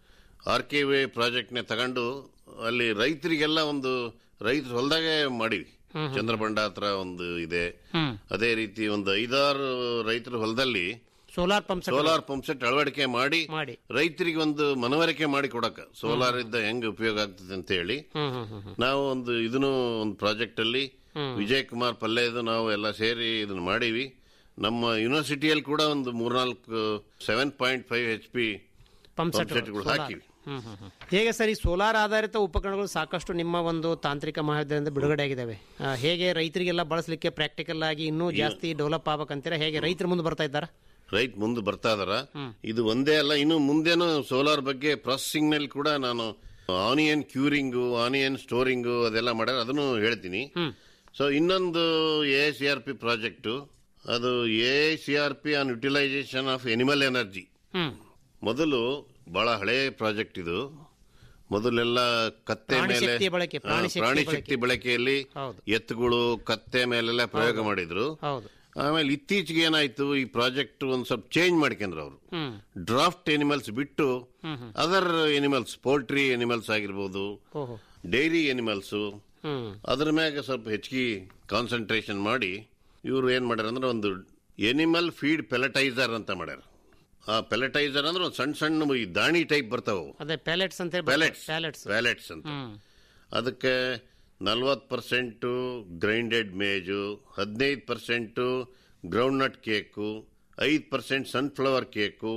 ಆರ್ ಕೆ ವಿ ಪ್ರಾಜೆಕ್ಟ್ನೆ ತಗೊಂಡು ಅಲ್ಲಿ ರೈತರಿಗೆಲ್ಲ ಒಂದು ರೈತರ ಹೊಲದಾಗೆ ಮಾಡಿವಿ ಚಂದ್ರಬಂಡ ಹತ್ರ ಒಂದು ಇದೆ
ಹ್ಮ್
ಅದೇ ರೀತಿ ಒಂದು ಐದಾರು ರೈತರ ಹೊಲದಲ್ಲಿ
solar pump set
solar pump set ಅಳವಡಿಕೆ ಮಾಡಿ
ಮಾಡಿ
ರೈತರಿಗೆ ಒಂದು ಮನವರಿಕೆ ಮಾಡಿ ಕೊಡಕ ಸೋಲಾರ್ ಇದ್ದ ಹೆಂಗ್ ಉಪಯೋಗ ಆಗ್ತದೆ ಅಂತ ಹೇಳಿ
ಹ್ಮ್ ಹ್ಮ್ ಹ್ಮ್ ಹ್ಮ್
ನಾವು ಒಂದು ಇದನ್ನು ಒಂದು ಪ್ರಾಜೆಕ್ಟ್ ಅಲ್ಲಿ ವಿಜಯ್ ಕುಮಾರ್ ಪಲ್ಲೆದು ನಾವು ಎಲ್ಲ ಸೇರಿ ಇದನ್ನ ಮಾಡೀವಿ ನಮ್ಮ ಯೂನಿವರ್ಸಿಟಿಯಲ್ಲಿ ಕೂಡ ಒಂದು ಮೂರ್ನಾಲ್ಕು seven point five H P
pump
pump
set
ಸೆಟ್ಗಳು ಹಾಕಿವಿ
ಹ್ಮ್ ಹ್ಮ್ ಹ್ಮ್. ಹೇಗೆ ಸರ್ ಈ ಸೋಲಾರ್ ಆಧಾರಿತ ಉಪಕರಣಗಳು ಸಾಕಷ್ಟು ನಿಮ್ಮ ಒಂದು ತಾಂತ್ರಿಕ ಮಹಾವಿದ್ಯಾಲಯದಿಂದ ಬಿಡುಗಡೆ ಆಗಿದ್ದಾವೆ ಆ, ಹೇಗೆ ರೈತರಿಗೆಲ್ಲ ಬಳಸಲಿಕ್ಕೆ ಪ್ರಾಕ್ಟಿಕಲ್ ಆಗಿ ಇನ್ನೂ ಜಾಸ್ತಿ ಡೆವಲಪ್ ಆಗ್ಬೇಕಂತೀರಾ ಹೇಗೆ ರೈತರು ಮುಂದೆ ಬರ್ತಾ ಇದ್ದಾರಾ
ರೈತ ಮುಂದೆ ಬರ್ತಾ ಇದಾರ ಇದು ಒಂದೇ ಅಲ್ಲ ಇನ್ನು ಮುಂದೇನು ಸೋಲಾರ್ ಬಗ್ಗೆ ಪ್ರೊಸೆಸಿಂಗ್ ನಲ್ಲಿ ಕೂಡ ನಾನು ಆನಿಯನ್ ಕ್ಯೂರಿಂಗು ಆನಿಯನ್ ಸ್ಟೋರಿಂಗು ಅದೆಲ್ಲ ಮಾಡ್ಯಾರ ಅದನ್ನು ಹೇಳ್ತೀನಿ ಸೊ ಇನ್ನೊಂದು A C R P project ಅದು A C R P on utilisation of animal energy
hmm
ಮೊದಲು ಬಹಳ ಹಳೆಯ ಪ್ರಾಜೆಕ್ಟ್ ಇದು ಮೊದಲೆಲ್ಲ ಕತ್ತೆ
ಪ್ರಾಣಿ
ಮೇಲೆ
ಶಕ್ತಿಯ ಬಳಕೆ,
ಹಾ,
ಪ್ರಾಣಿ ಶಕ್ತಿಯ
ಪ್ರಾಣಿ
ಬಳಕೆ.
ಶಕ್ತಿ ಬಳಕೆಯಲ್ಲಿ
ಹೌದು.
ಎತ್ತುಗಳು ಕತ್ತೆ ಮೇಲೆಲ್ಲ ಪ್ರಯೋಗ ಮಾಡಿದ್ರು
ಹೌದು
ಆಮೇಲೆ ಇತ್ತೀಚೆಗೆ ಏನಾಯ್ತು ಈ ಪ್ರಾಜೆಕ್ಟ್ ಒಂದ್ ಸ್ವಲ್ಪ ಚೇಂಜ್ ಮಾಡ್ಕೊಂಡ್ರು ಅವರು
ಹ್ಮ್
ಡ್ರಾಫ್ಟ್ ಎನಿಮಲ್ಸ್ ಬಿಟ್ಟು ಅದರ್ ಎನಿಮಲ್ಸ್ ಪೋಲ್ಟ್ರಿ ಎನಿಮಲ್ಸ್ ಆಗಿರ್ಬೋದು
ಓಹೋ
ಡೈರಿ ಎನಿಮಲ್ಸ್
ಹ್ಮ್
ಅದ್ರ ಮ್ಯಾಗ ಸ್ವಲ್ಪ ಹೆಚ್ಚಿಗೆ ಕಾನ್ಸಂಟ್ರೇಷನ್ ಮಾಡಿ ಇವರು ಏನ್ ಮಾಡ್ಯಾರ ಅಂದ್ರೆ ಒಂದು ಎನಿಮಲ್ ಫೀಡ್ ಪೆಲಟೈಸರ್ ಅಂತ ಮಾಡ್ಯಾರ ಆ ಪೆಲಟೈಸರ್ ಅಂದ್ರೆ ಒಂದು ಸಣ್ಣ ಸಣ್ಣ ಈ ದಾಣಿ ಟೈಪ್ ಬರ್ತಾವ
ಅದೇ ಪ್ಯಾಲೆಟ್ಸ್ ಅಂತ
ಪ್ಯಾಲೆಟ್ಸ್
ಪ್ಯಾಲೆಟ್ಸ್
ಪ್ಯಾಲೆಟ್ಸ್ ಅಂತ
ಹ್ಮ್
ಅದಕ್ಕೆ ನಲ್ವತ್ತು ಪರ್ಸೆಂಟು ಗ್ರೈಂಡೆಡ್ ಮೇಜು ಹದಿನೈದು ಪರ್ಸೆಂಟು ಗ್ರೌಂಡ್ನಟ್ ಕೇಕು ಐದು ಪರ್ಸೆಂಟ್ ಸನ್ಫ್ಲವರ್ ಕೇಕು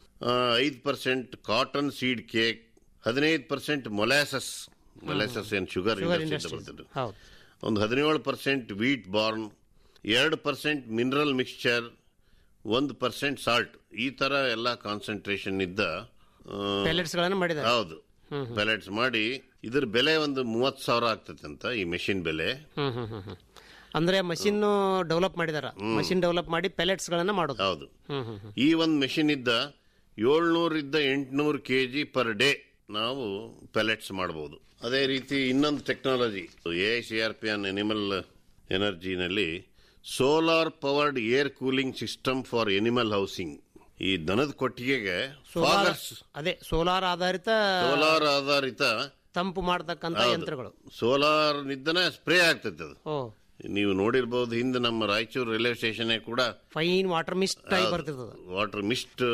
ಐದು ಪರ್ಸೆಂಟ್ ಕಾಟನ್ ಸೀಡ್ ಕೇಕ್ ಹದಿನೈದು ಪರ್ಸೆಂಟ್ ಮೊಲಾಸಸ್ ಮೊಲಾಸಸ್ ಏನು ಶುಗರ್
ಶುಗರ್
ಇಂಡಸ್ಟ್ರಿ
ಇಂಡಸ್ಟ್ರೀಸ್
ಬರ್ತದೆ
ಹೌದು
ಒಂದು ಹದಿನೇಳು ಪರ್ಸೆಂಟ್ ವೀಟ್ ಬಾರ್ನ್ ಎರಡು ಪರ್ಸೆಂಟ್ ಮಿನರಲ್ ಮಿಕ್ಸ್ಚರ್ ಒಂದು ಪರ್ಸೆಂಟ್ ಸಾಲ್ಟ್ ಈ ತರ ಎಲ್ಲ ಕಾನ್ಸಂಟ್ರೇಷನ್ ಇದ್ದ ಆ,
ಪ್ಯಾಲೆಟ್ಸ್ ಗಳನ್ನು ಮಾಡಿದ್ದಾರೆ
ಹೌದು ಪ್ಯಾಲೆಟ್ಸ್ ಮಾಡಿ ಇದ್ರ ಬೆಲೆ ಒಂದು ಮೂವತ್ ಸಾವಿರ ಆಗ್ತದೆ ಅಂತ ಈ ಮೆಷಿನ್ ಬೆಲೆ
ಹ್ಮ್ ಹ್ಮ್ ಹ್ಮ್ ಹ್ಮ್ ಅಂದ್ರೆ ಮಷಿನ್ ಡೆವಲಪ್ ಮಾಡಿದಾರ ಮಷಿನ್ ಡೆವಲಪ್ ಮಾಡಿ ಪ್ಯಾಲೆಟ್ಸ್ ಗಳನ್ನ ಮಾಡೋದು
ಹೌದು
ಹ್ಮ್ ಹ್ಮ್ ಹ್ಮ್
ಈ ಒಂದು ಮೆಷಿನ್ ಇದ್ದ ಏಳ್ನೂರಿಂದ ಎಂಟುನೂರು ಕೆ ಜಿ ಪರ್ ಡೇ ನಾವು ಪ್ಯಾಲೆಟ್ಸ್ ಮಾಡಬಹುದು ಅದೇ ರೀತಿ ಇನ್ನೊಂದು technology A C R P on animal ಎನರ್ಜಿನಲ್ಲಿ solar powered air cooling system for animal housing ಈ ದನದ ಕೊಟ್ಟಿಗೆಗೆ
ಸೋಲಾರ್
ಫಾಗರ್ಸ್
ಅದೇ ಸೋಲಾರ್ ಆಧಾರಿತ
ಸೋಲಾರ್ ಆಧಾರಿತ
ತಂಪು ಮಾಡತಕ್ಕಂತ ಯಂತ್ರಗಳು
ಸೋಲಾರ್ ನಿದ್ದನೆ ಸ್ಪ್ರೇ ಆಗ್ತೈತೆ ಅದು
ಓ
ನೀವು ನೋಡಿರ್ಬೋದು ಹಿಂದೆ ನಮ್ಮ ರಾಯಚೂರು ರೈಲ್ವೆ ಸ್ಟೇಷನ್ ಕೂಡ
ಫೈನ್ ವಾಟರ್ ಮಿಸ್ಟ್ ಆಗಿ ಬರ್ತಿರ್ತದ
ವಾಟರ್ ಮಿಸ್ಟ್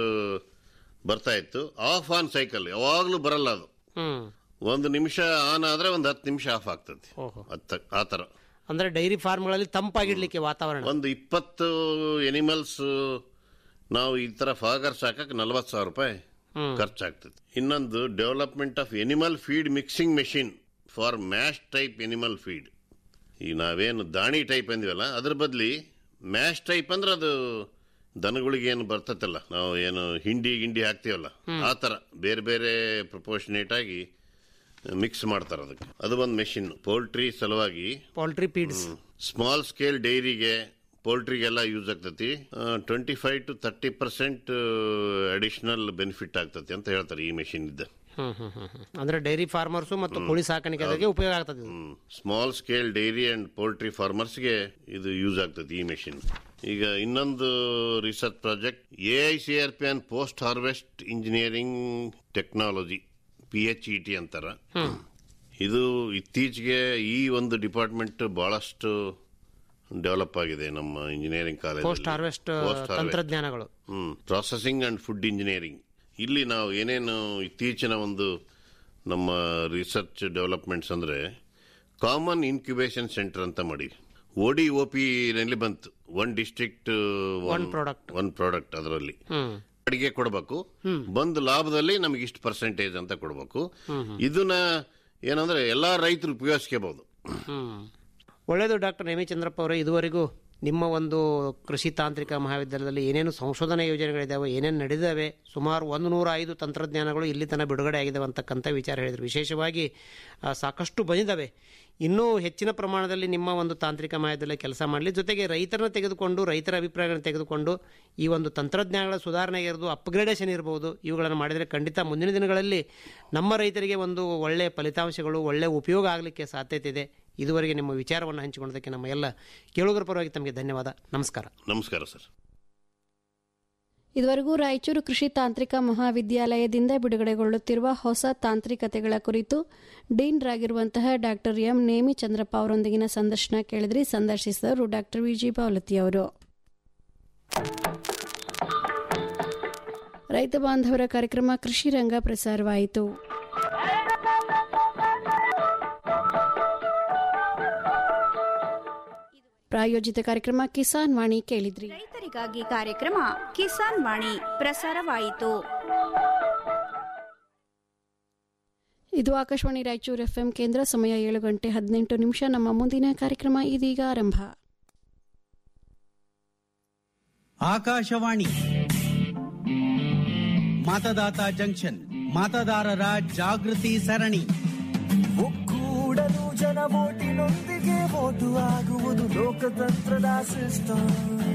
ಬರ್ತಾ ಇತ್ತು ಆಫ್ ಆನ್ ಸೈಕಲ್ ಯಾವಾಗ್ಲೂ ಬರಲ್ಲ ಅದು
ಹ್ಮ್
ಒಂದು ನಿಮಿಷ ಆನ್ ಆದ್ರೆ ಒಂದು ಹತ್ತು ನಿಮಿಷ ಆಫ್ ಆಗ್ತದೆ
ಓಹೋ
ಅತ್ತ- ಆ ತರ
ಅಂದ್ರೆ ಡೈರಿ ಫಾರ್ಮ್ಗಳಲ್ಲಿ ತಂಪಾಗಿಡ್ಲಿಕ್ಕೆ ವಾತಾವರಣ
ಒಂದು ಇಪ್ಪತ್ತು ಎನಿಮಲ್ಸ್ ನಾವು ಈ ತರ ಫಾಗರ್ ಸಾಕಕ್ಕೆ ನಲ್ವತ್ತು ಸಾವಿರ ರೂಪಾಯಿ ಖರ್ಚಾಗ್ತದೆ ಇನ್ನೊಂದು development of animal feed mixing machine for mash type animal feed ಈ ನಾವೇನು ದಾಣಿ ಟೈಪ್ ಅಂದಿವಲ್ಲ ಅದ್ರ ಬದ್ಲಿ ಮ್ಯಾಶ್ ಟೈಪ್ ಅಂದ್ರೆ ಅದು ದನಗಳಿಗೆ ಏನು ಬರ್ತತಲ್ಲ ನಾವು ಏನು ಹಿಂಡಿ ಗಿಂಡಿ ಹಾಕ್ತೀವಲ್ಲ ಆ ತರ ಬೇರೆ ಬೇರೆ ಪ್ರಪೋರ್ಷನೇಟ್ ಆಗಿ ಮಿಕ್ಸ್ ಮಾಡ್ತಾರೆ ಅದಕ್ಕೆ ಅದು ಒಂದು ಮೆಷಿನ್ ಪೋಲ್ಟ್ರಿ ಸಲುವಾಗಿ
ಪೋಲ್ಟ್ರಿ ಫೀಡ್ಸ್
ಸ್ಮಾಲ್ ಸ್ಕೇಲ್ ಡೈರಿಗೆ ಪೋಲ್ಟ್ರಿಗೆಲ್ಲ ಯೂಸ್ ಆಗ್ತತಿ twenty five to thirty percent additional benefit ಆಗ್ತತಿ ಅಂತ ಹೇಳ್ತಾರೆ ಈ ಮೆಷಿನ್ ಇದ್ದ
ಹ್ಮ್ ಹ್ಮ್ ಹ್ಮ್ ಹ್ಮ್. ಅಂದ್ರೆ ಡೈರಿ ಫಾರ್ಮರ್ಸು ಮತ್ತು ಕೋಳಿ ಸಾಕಾಣಿಕೆದಾರರಿಗೆ ಉಪಯೋಗ ಆಗ್ತದೆ ಇದು.
Small scale dairy and poultry ಫಾರ್ಮರ್ಸ್ಗೆ ಇದು ಯೂಸ್ ಆಗ್ತದೆ ಈ ಮೆಷಿನ್ ಈಗ ಇನ್ನೊಂದು research project A I C R P and post harvest engineering technology P H E T ಅಂತಾರ ಇದು ಇತ್ತೀಚೆಗೆ ಈ ಒಂದು ಡಿಪಾರ್ಟ್ಮೆಂಟ್ ಬಹಳಷ್ಟು ಡೆವಲಪ್ ಆಗಿದೆ ನಮ್ಮ ಇಂಜಿನಿಯರಿಂಗ್ ಕಾಲೇಜ್
ಪೋಸ್ಟ್ ಹಾರ್ವೆಸ್ಟ್ ತಂತ್ರಜ್ಞಾನಗಳು
ಹ್ಮ್ ಪ್ರಾಸೆಸಿಂಗ್ ಅಂಡ್ ಫುಡ್ ಇಂಜಿನಿಯರಿಂಗ್ ಇಲ್ಲಿ ನಾವು ಏನೇನು ಇತ್ತೀಚಿನ ಒಂದು ನಮ್ಮ ರಿಸರ್ಚ್ ಡೆವಲಪ್ಮೆಂಟ್ಸ್ ಅಂದ್ರೆ ಕಾಮನ್ ಇನ್ಕ್ಯುಬೇಷನ್ ಸೆಂಟರ್ ಅಂತ ಮಾಡಿ ಓಡಿ ಒ ಪಿ ನಲ್ಲಿ ಬಂತು one district one product one product ಅದರಲ್ಲಿ
ಹ್ಮ್
ಅಡಿಗೆ ಕೊಡಬೇಕು ಬಂದು ಲಾಭದಲ್ಲಿ ನಮಗೆ ಇಷ್ಟು ಪರ್ಸೆಂಟೇಜ್ ಅಂತ ಕೊಡಬೇಕು ಇದನ್ನ ಏನಂದ್ರೆ ಎಲ್ಲಾ ರೈತರು ಉಪಯೋಗಿಸ್ಕೋಬಹುದು
ಹ್ಮ್ ಒಳ್ಳೆಯದು ಡಾಕ್ಟರ್ ನೇಮಿ ಚಂದ್ರಪ್ಪ ಅವರೇ ಇದುವರೆಗೂ ನಿಮ್ಮ ಒಂದು ಕೃಷಿ ತಾಂತ್ರಿಕ ಮಹಾವಿದ್ಯಾಲಯದಲ್ಲಿ ಏನೇನು ಸಂಶೋಧನಾ ಯೋಜನೆಗಳಿದ್ದಾವೆ ಏನೇನು ನಡೆದಿದ್ದಾವೆ ಸುಮಾರು ಒಂದು ನೂರ ಐದು ತಂತ್ರಜ್ಞಾನಗಳು ಇಲ್ಲಿ ತನಕ ಬಿಡುಗಡೆ ಆಗಿದ್ದಾವೆ ಅಂತಕ್ಕಂಥ ವಿಚಾರ ಹೇಳಿದರು ವಿಶೇಷವಾಗಿ ಆ, ಸಾಕಷ್ಟು ಬಂದಿದ್ದಾವೆ ಇನ್ನೂ ಹೆಚ್ಚಿನ ಪ್ರಮಾಣದಲ್ಲಿ ನಿಮ್ಮ ಒಂದು ತಾಂತ್ರಿಕ ಮಹಾವಿದ್ಯಾಲಯ ಕೆಲಸ ಮಾಡಲಿ ಜೊತೆಗೆ ರೈತರನ್ನ ತೆಗೆದುಕೊಂಡು ರೈತರ ಅಭಿಪ್ರಾಯಗಳನ್ನು ತೆಗೆದುಕೊಂಡು ಈ ಒಂದು ತಂತ್ರಜ್ಞಾನಗಳ ಸುಧಾರಣೆ ಇರೋದು ಅಪ್ಗ್ರೇಡೇಷನ್ ಇರಬಹುದು ಇವುಗಳನ್ನು ಮಾಡಿದರೆ ಖಂಡಿತ ಮುಂದಿನ ದಿನಗಳಲ್ಲಿ ನಮ್ಮ ರೈತರಿಗೆ ಒಂದು ಒಳ್ಳೆಯ ಫಲಿತಾಂಶಗಳು ಒಳ್ಳೆಯ ಉಪಯೋಗ ಆಗಲಿಕ್ಕೆ ಸಾಧ್ಯತೆ ಇದೆ ಇದುವರೆಗೆ ನಿಮ್ಮ ವಿಚಾರವನ್ನು ಹಂಚಿಕೊಂಡದಕ್ಕೆ ನಮ್ಮ ಎಲ್ಲ ಕೇಳುಗರ ಪರವಾಗಿ ತಮಗೆ ಧನ್ಯವಾದ ನಮಸ್ಕಾರ
ನಮಸ್ಕಾರ ಸರ್
ಇದುವರೆಗೂ ರಾಯಚೂರು ಕೃಷಿ ತಾಂತ್ರಿಕ ಮಹಾವಿದ್ಯಾಲಯದಿಂದ ಬಿಡುಗಡೆಗೊಳ್ಳುತ್ತಿರುವ ಹೊಸ ತಾಂತ್ರಿಕತೆಗಳ ಕುರಿತು ಡೀನ್ರಾಗಿರುವಂತಹ ಡಾಕ್ಟರ್ ಎಂ ನೇಮಿ ಚಂದ್ರಪ್ಪ ಅವರೊಂದಿಗಿನ ಸಂದರ್ಶನ ಕೇಳಿದ್ರಿ ಸಂದರ್ಶಿಸಿದವರು ಡಾಕ್ಟರ್ ವಿಜಿ ಬಾವಲತಿ ಅವರು ರೈತ ಬಾಂಧವರ ಕಾರ್ಯಕ್ರಮ ಕೃಷಿ ರಂಗ ಪ್ರಸಾರವಾಯಿತು ಪ್ರಾಯೋಜಿತ ಕಾರ್ಯಕ್ರಮ ಕಿಸಾನ್ ವಾಣಿ ಕೇಳಿದ್ರಿ
ರೈತರಿಗಾಗಿ ಕಾರ್ಯಕ್ರಮ ಕಿಸಾನ್ ವಾಣಿ ಪ್ರಸಾರವಾಯಿತು
ಇದು ಆಕಾಶವಾಣಿ ರಾಯಚೂರು ಎಫ್ಎಂ ಕೇಂದ್ರ ಸಮಯ ಏಳು ಗಂಟೆ ಹದಿನೆಂಟು ನಿಮಿಷ ನಮ್ಮ ಮುಂದಿನ ಕಾರ್ಯಕ್ರಮ ಇದೀಗ ಆರಂಭ
ಆಕಾಶವಾಣಿ ಮತದಾತ ಜಂಕ್ಷನ್ ಮತದಾರರ ಜಾಗೃತಿ ಸರಣಿ
ಒಕ್ಕೂಡಲು ಜನ ಓಟಿನೊಂದಿಗೆ ಓಟು ಆಗುವುದು ಲೋಕತಂತ್ರದ ಸಿಸ್ಟಮ್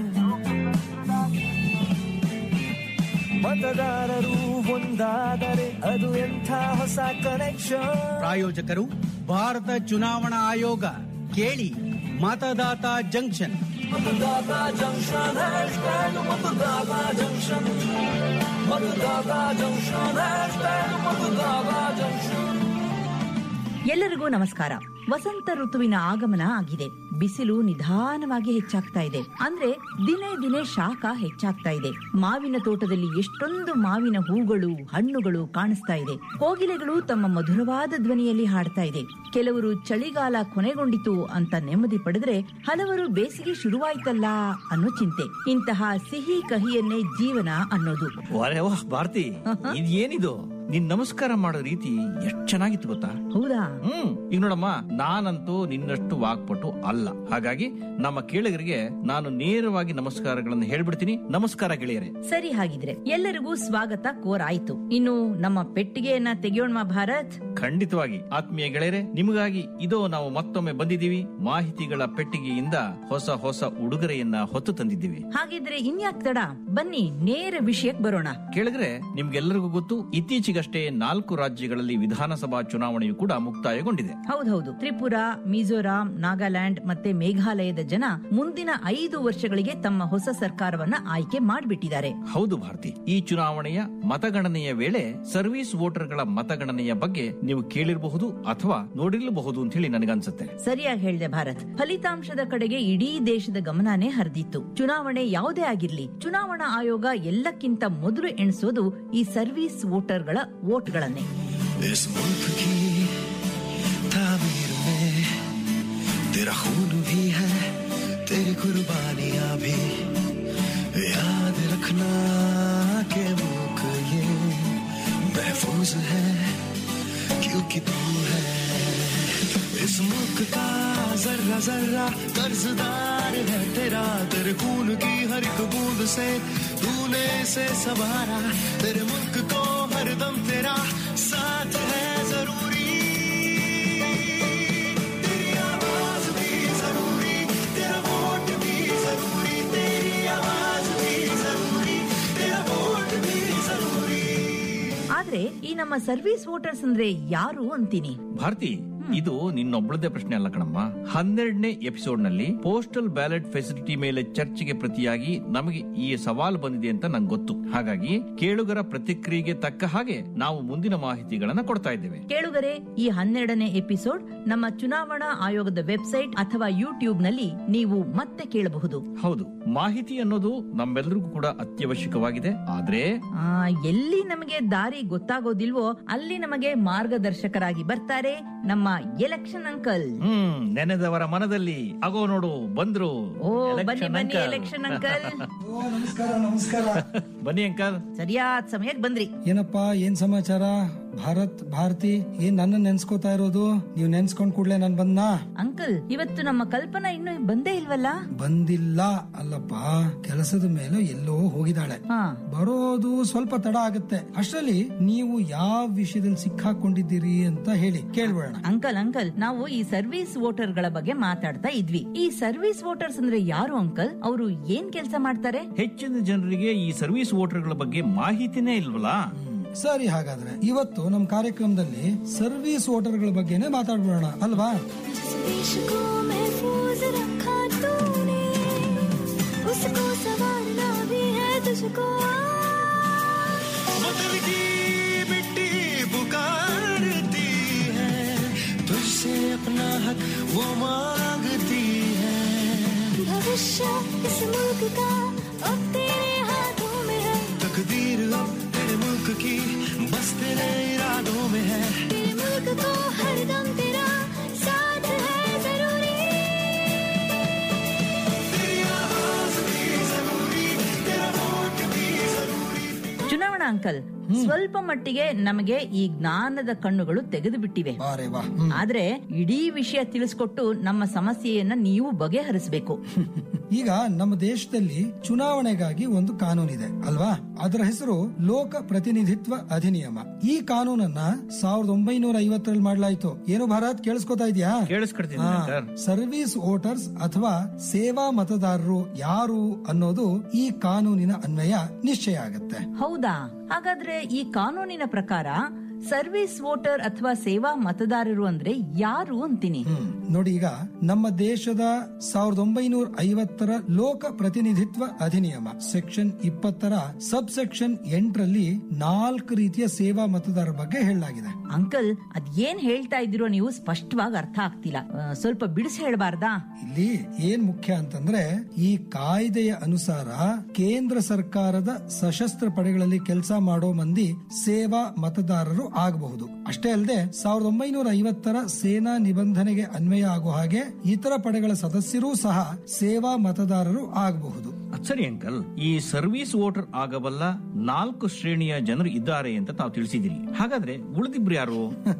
ಮತದಾರರು ಒಂದಾದರೆ ಅದು ಎಂಥ ಹೊಸ ಕನೆಕ್ಷನ್
ಪ್ರಾಯೋಜಕರು ಭಾರತ ಚುನಾವಣಾ ಆಯೋಗ ಕೇಳಿ Matadata junction
Matadata junction hashtag Matadata junction Matadata junction hashtag Matadata junction
ಎಲ್ಲರಿಗೂ ನಮಸ್ಕಾರ ವಸಂತ ಋತುವಿನ ಆಗಮನ ಆಗಿದೆ ಬಿಸಿಲು ನಿಧಾನವಾಗಿ ಹೆಚ್ಚಾಗ್ತಾ ಇದೆ ಅಂದ್ರೆ ದಿನೇ ದಿನೇ ಶಾಖ ಹೆಚ್ಚಾಗ್ತಾ ಇದೆ ಮಾವಿನ ತೋಟದಲ್ಲಿ ಎಷ್ಟೊಂದು ಮಾವಿನ ಹೂಗಳು ಹಣ್ಣುಗಳು ಕಾಣಿಸ್ತಾ ಇದೆ ಕೋಗಿಲೆಗಳು ತಮ್ಮ ಮಧುರವಾದ ಧ್ವನಿಯಲ್ಲಿ ಹಾಡ್ತಾ ಇದೆ ಕೆಲವರು ಚಳಿಗಾಲ ಕೊನೆಗೊಂಡಿತು ಅಂತ ನೆಮ್ಮದಿ ಪಡೆದ್ರೆ ಹಲವರು ಬೇಸಿಗೆ ಶುರುವಾಯ್ತಲ್ಲ ಅನ್ನೋ ಚಿಂತೆ ಇಂತಹ ಸಿಹಿ ಕಹಿಯನ್ನೇ ಜೀವನ ಅನ್ನೋದು
ವಾರೆ ವಾಹ್ ಭಾರತಿ ಇದೇನಿದು ನಿನ್ ನಮಸ್ಕಾರ ಮಾಡೋ ರೀತಿ ಎಷ್ಟ್ ಚೆನ್ನಾಗಿತ್ತು ಗೊತ್ತಾ
ಹೌದಾ
ಹ್ಮ್ ಈಗ ನೋಡಮ್ಮ ನಾನಂತೂ ನಿನ್ನಷ್ಟು ವಾಗ್ಪಟು ಅಲ್ಲ ಹಾಗಾಗಿ ನಮ್ಮ ಕೇಳಿಗರಿಗೆ ನಾನು ನೇರವಾಗಿ ನಮಸ್ಕಾರಗಳನ್ನು ಹೇಳ್ಬಿಡ್ತೀನಿ ನಮಸ್ಕಾರ ಗೆಳೆಯರೆ
ಸರಿ ಹಾಗಿದ್ರೆ ಎಲ್ಲರಿಗೂ ಸ್ವಾಗತ ಕೋರಾಯ್ತು ಇನ್ನು ನಮ್ಮ ಪೆಟ್ಟಿಗೆಯನ್ನ ತೆಗೆಯೋಣ ಭಾರತ್
ಖಂಡಿತವಾಗಿ ಆತ್ಮೀಯ ಗೆಳೆಯರೆ ನಿಮಗಾಗಿ ಇದೋ ನಾವು ಮತ್ತೊಮ್ಮೆ ಬಂದಿದ್ದೀವಿ ಮಾಹಿತಿಗಳ ಪೆಟ್ಟಿಗೆಯಿಂದ ಹೊಸ ಹೊಸ ಉಡುಗೊರೆಯನ್ನ ಹೊತ್ತು ತಂದಿದ್ದೀವಿ
ಹಾಗಿದ್ರೆ ಇನ್ಯಾಕ್ ತಡ ಬನ್ನಿ ನೇರ ವಿಷಯಕ್ಕೆ ಬರೋಣ
ಕೇಳಿದ್ರೆ ನಿಮ್ಗೆಲ್ಲರಿಗೂ ಗೊತ್ತು ಇತ್ತೀಚೆಗಷ್ಟೇ ನಾಲ್ಕು ರಾಜ್ಯಗಳಲ್ಲಿ ವಿಧಾನಸಭಾ ಚುನಾವಣೆಯು ಕೂಡ ಮುಕ್ತಾಯಗೊಂಡಿದೆ
ಹೌದೌದು ತ್ರಿಪುರಾ ಮಿಜೋರಾಂ ನಾಗಾಲ್ಯಾಂಡ್ ಮತ್ತೆ ಮೇಘಾಲಯದ ಜನ ಮುಂದಿನ ಐದು ವರ್ಷಗಳಿಗೆ ತಮ್ಮ ಹೊಸ ಸರ್ಕಾರವನ್ನ ಆಯ್ಕೆ ಮಾಡಿಬಿಟ್ಟಿದ್ದಾರೆ
ಹೌದು ಭಾರತಿ ಈ ಚುನಾವಣೆಯ ಮತಗಣನೆಯ ವೇಳೆ ಸರ್ವಿಸ್ ವೋಟರ್ಗಳ ಮತಗಣನೆಯ ಬಗ್ಗೆ ನೀವು ಕೇಳಿರಬಹುದು ಅಥವಾ ನೋಡಿರಬಹುದು ಅಂತ ಹೇಳಿ ನನಗನ್ಸುತ್ತೆ
ಸರಿಯಾಗಿ ಹೇಳಿದೆ ಭಾರತ್ ಫಲಿತಾಂಶದ ಕಡೆಗೆ ಇಡೀ ದೇಶದ ಗಮನನೇ ಹರಿದಿತ್ತು ಚುನಾವಣೆ ಯಾವುದೇ ಆಗಿರ್ಲಿ ಚುನಾವಣಾ ಆಯೋಗ ಎಲ್ಲಕ್ಕಿಂತ ಮೊದಲು ಎಣಿಸೋದು ಈ ಸರ್ವಿಸ್ ವೋಟರ್ಗಳ ವೋಟ್ಗಳನ್ನೇ
इस मुल्क की तामीर में
तेरा खून भी है तेरी कुर्बानियां भी याद रखना के मुख ये महफूज है क्योंकि तू है इस मुल्क का जर्रा जर्रा कर्जदार है तेरा तेरे खून की हर एक बूंद से तूने इसे संवारा तेरे मुल्क को हरदम तेरा साथ है जरूरी तेरी आवाज भी जरूरी तेरा वोट भी जरूरी तेरी आवाज भी जरूरी तेरा वोट भी जरूरी
ಆದ್ರೆ ಈ ನಮ್ಮ ಸರ್ವಿಸ್ ವೋಟರ್ಸ್ ಅಂದ್ರೆ ಯಾರು ಅಂತೀನಿ
ಭಾರತಿ ಇದು ನಿನ್ನೊಬ್ಬಳದೇ ಪ್ರಶ್ನೆ ಅಲ್ಲ ಕಣಮ್ಮ ಹನ್ನೆರಡನೇ ಎಪಿಸೋಡ್ ನಲ್ಲಿ ಪೋಸ್ಟಲ್ ಬ್ಯಾಲೆಟ್ ಫೆಸಿಲಿಟಿ ಮೇಲೆ ಚರ್ಚೆಗೆ ಪ್ರತಿಯಾಗಿ ನಮಗೆ ಈ ಸವಾಲು ಬಂದಿದೆ ಅಂತ ನಂಗೆ ಗೊತ್ತು ಹಾಗಾಗಿ ಕೇಳುಗರ ಪ್ರತಿಕ್ರಿಯೆಗೆ ತಕ್ಕ ಹಾಗೆ ನಾವು ಮುಂದಿನ ಮಾಹಿತಿಗಳನ್ನ ಕೊಡ್ತಾ ಇದ್ದೇವೆ
ಕೇಳುಗರೆ ಈ ಹನ್ನೆರಡನೇ ಎಪಿಸೋಡ್ ನಮ್ಮ ಚುನಾವಣಾ ಆಯೋಗದ ವೆಬ್ಸೈಟ್ ಅಥವಾ ಯೂಟ್ಯೂಬ್ ನಲ್ಲಿ ನೀವು ಮತ್ತೆ ಕೇಳಬಹುದು
ಹೌದು ಮಾಹಿತಿ ಅನ್ನೋದು ನಮ್ಮೆಲ್ಲರಿಗೂ ಕೂಡ ಅತ್ಯವಶ್ಯಕವಾಗಿದೆ ಆದ್ರೆ
ಆ, ಎಲ್ಲಿ ನಮಗೆ ದಾರಿ ಗೊತ್ತಾಗೋದಿಲ್ವೋ ಅಲ್ಲಿ ನಮಗೆ ಮಾರ್ಗದರ್ಶಕರಾಗಿ ಬರ್ತಾರೆ ನಮ್ಮ ಎಲೆಕ್ಷನ್ ಅಂಕಲ್
ಹ್ಮ್ ನೆನೆದವರ ಮನದಲ್ಲಿ ಆಗೋ ನೋಡು ಬಂದ್ರು
ಓ
Election
ಬನ್ನಿ ಬನ್ನಿ
uncle.
ಎಲೆಕ್ಷನ್ ಅಂಕಲ್
ನಮಸ್ಕಾರ ನಮಸ್ಕಾರ
ಬನ್ನಿ ಅಂಕಲ್
ಸರಿಯಾದ ಸಮಯಕ್ಕೆ ಬಂದ್ರಿ
ಏನಪ್ಪಾ ಏನ್ ಸಮಾಚಾರ ಭಾರತ್ ಭಾರತಿ ಏನ್ ನನ್ನ ನೆನ್ಸ್ಕೋತಾ ಇರೋದು ನೀವ್ ನೆನ್ಸ್ಕೊಂಡ್ ಕೂಡ್ಲೆ ನಾನ್ ಬಂದ್ನಾ
ಅಂಕಲ್ ಇವತ್ತು ನಮ್ಮ ಕಲ್ಪನಾ ಇನ್ನು ಬಂದೇ ಇಲ್ವಲ್ಲ
ಬಂದಿಲ್ಲ ಅಲ್ಲಪ್ಪ ಕೆಲಸದ ಮೇಲೆ ಎಲ್ಲೋ ಹೋಗಿದ್ದಾಳೆ
ಹಾ
ಬರೋದು ಸ್ವಲ್ಪ ತಡ ಆಗುತ್ತೆ ಅಷ್ಟರಲ್ಲಿ ನೀವು ಯಾವ ವಿಷಯದಲ್ಲಿ ಸಿಕ್ಕಾಕೊಂಡಿದ್ದೀರಿ ಅಂತ ಹೇಳಿ ಕೇಳ್ಬೇಡ
ಅಂಕಲ್ ಅಂಕಲ್ ನಾವು ಈ ಸರ್ವಿಸ್ ವೋಟರ್ ಗಳ ಬಗ್ಗೆ ಮಾತಾಡ್ತಾ ಇದ್ವಿ ಈ ಸರ್ವಿಸ್ ವೋಟರ್ಸ್ ಅಂದ್ರೆ ಯಾರು ಅಂಕಲ್ ಅವರು ಏನ್ ಕೆಲಸ ಮಾಡ್ತಾರೆ
ಹೆಚ್ಚಿನ ಜನರಿಗೆ ಈ ಸರ್ವಿಸ್ ವೋಟರ್ಗಳ ಬಗ್ಗೆ ಮಾಹಿತಿನೇ ಇಲ್ವಲ್ಲ
ಸರಿ ಹಾಗಾದ್ರೆ ಇವತ್ತು ನಮ್ ಕಾರ್ಯಕ್ರಮದಲ್ಲಿ ಸರ್ವಿಸ್ ವೋಟರ್ಗಳ ಬಗ್ಗೆನೇ ಮಾತಾಡ್ಬಿಡೋಣ ಅಲ್ವಾ
देश को महफूज रखा तूने उसको संवारना भी है तुझको
बदल की मिट्टी पुकारती है तुझसे अपना हक वो मांगती है
भविष्य इस मुल्क का अब तेरे हाथों में है
तकदीर अब तेरे मुल्क की बस तेरे इरादों में है
तेरे मुल्क को हरदम तेरा साथ है जरूरी
तेरी आवाज भी जरूरी तेरा वोट भी जरूरी
ಚುನಾವಣಾ ಅಂಕಲ್ ಸ್ವಲ್ಪ ಮಟ್ಟಿಗೆ ನಮಗೆ ಈ ಜ್ಞಾನದ ಕಣ್ಣುಗಳು ತೆಗೆದು ಬಿಟ್ಟಿವೆ
ಬಾರೆ ವಾ
ಆದ್ರೆ ಇಡೀ ವಿಷಯ ತಿಳಿಸ್ಕೊಟ್ಟು ನಮ್ಮ ಸಮಸ್ಯೆಯನ್ನ ನೀವು ಬಗೆಹರಿಸಬೇಕು
ಈಗ ನಮ್ಮ ದೇಶದಲ್ಲಿ ಚುನಾವಣೆಗಾಗಿ ಒಂದು ಕಾನೂನಿದೆ ಅಲ್ವಾ ಅದರ ಹೆಸರು ಲೋಕ ಪ್ರತಿನಿಧಿತ್ವ ಅಧಿನಿಯಮ ಈ ಕಾನೂನನ್ನ ಸಾವಿರದ ಒಂಬೈನೂರ ಐವತ್ತರಲ್ಲಿ ಮಾಡಲಾಯ್ತು ಏನು ಭಾರತ್ ಕೇಳಿಸ್ಕೊತಾ ಇದೆಯಾ
ಕೇಳಿಸ್ಕೊಡ್ತೀನಿ
ಹಾ.
ಅಂಕಲ್.
ಸರ್ವಿಸ್ ವೋಟರ್ಸ್ ಅಥವಾ ಸೇವಾ ಮತದಾರರು ಯಾರು ಅನ್ನೋದು ಈ ಕಾನೂನಿನ ಅನ್ವಯ ನಿಶ್ಚಯ ಆಗುತ್ತೆ
ಹೌದಾ ಹಾಗಾದ್ರೆ ಈ ಕಾನೂನಿನ ಪ್ರಕಾರ ಸರ್ವಿಸ್ ವೋಟರ್ ಅಥವಾ ಸೇವಾ ಮತದಾರರು ಅಂದ್ರೆ ಯಾರು ಅಂತೀನಿ
ನೋಡಿ ಈಗ ನಮ್ಮ ದೇಶದ ಸಾವಿರದ ಒಂಬೈನೂರ ಐವತ್ತರ ಲೋಕ ಪ್ರತಿನಿಧಿತ್ವ ಅಧಿನಿಯಮ ಸೆಕ್ಷನ್ ಇಪ್ಪತ್ತರ ಸಬ್ ಸೆಕ್ಷನ್ ಎಂಟರಲ್ಲಿ ನಾಲ್ಕು ರೀತಿಯ ಸೇವಾ ಮತದಾರರ ಬಗ್ಗೆ ಹೇಳಲಾಗಿದೆ
ಅಂಕಲ್ ಅದ್ ಏನ್ ಹೇಳ್ತಾ ಇದ್ದೀರೋ ನೀವು ಸ್ಪಷ್ಟವಾಗಿ ಅರ್ಥ ಆಗ್ತಿಲ್ಲ ಆ, ಸ್ವಲ್ಪ ಬಿಡಿಸಿ ಹೇಳ್ಬಾರ್ದಾ
ಇಲ್ಲಿ ಏನ್ ಮುಖ್ಯ ಅಂತಂದ್ರೆ ಈ ಕಾಯ್ದೆಯ ಅನುಸಾರ ಕೇಂದ್ರ ಸರ್ಕಾರದ ಸಶಸ್ತ್ರ ಪಡೆಗಳಲ್ಲಿ ಕೆಲಸ ಮಾಡೋ ಮಂದಿ ಸೇವಾ ಮತದಾರರು ಆಗಬಹುದು ಅಷ್ಟೇ ಅಲ್ಲದೆ ಸಾವಿರದ ಒಂಬೈನೂರ ಐವತ್ತರ ಸೇನಾ ನಿಬಂಧನೆಗೆ ಅನ್ವಯ ಆಗೋ ಹಾಗೆ ಇತರ ಪಡೆಗಳ ಸದಸ್ಯರೂ ಸಹ ಸೇವಾ ಮತದಾರರು ಆಗಬಹುದು
ಅದ್ ಸರಿ ಅಂಕಲ್ ಈ ಸರ್ವಿಸ್ ವೋಟರ್ ಆಗಬಲ್ಲ ನಾಲ್ಕು ಶ್ರೇಣಿಯ ಜನರು ಇದ್ದಾರೆ ಅಂತ ತಾವು ತಿಳಿಸಿದಿರಿ ಹಾಗಾದ್ರೆ ಉಳಿದಿಬ್ರು ಯಾರು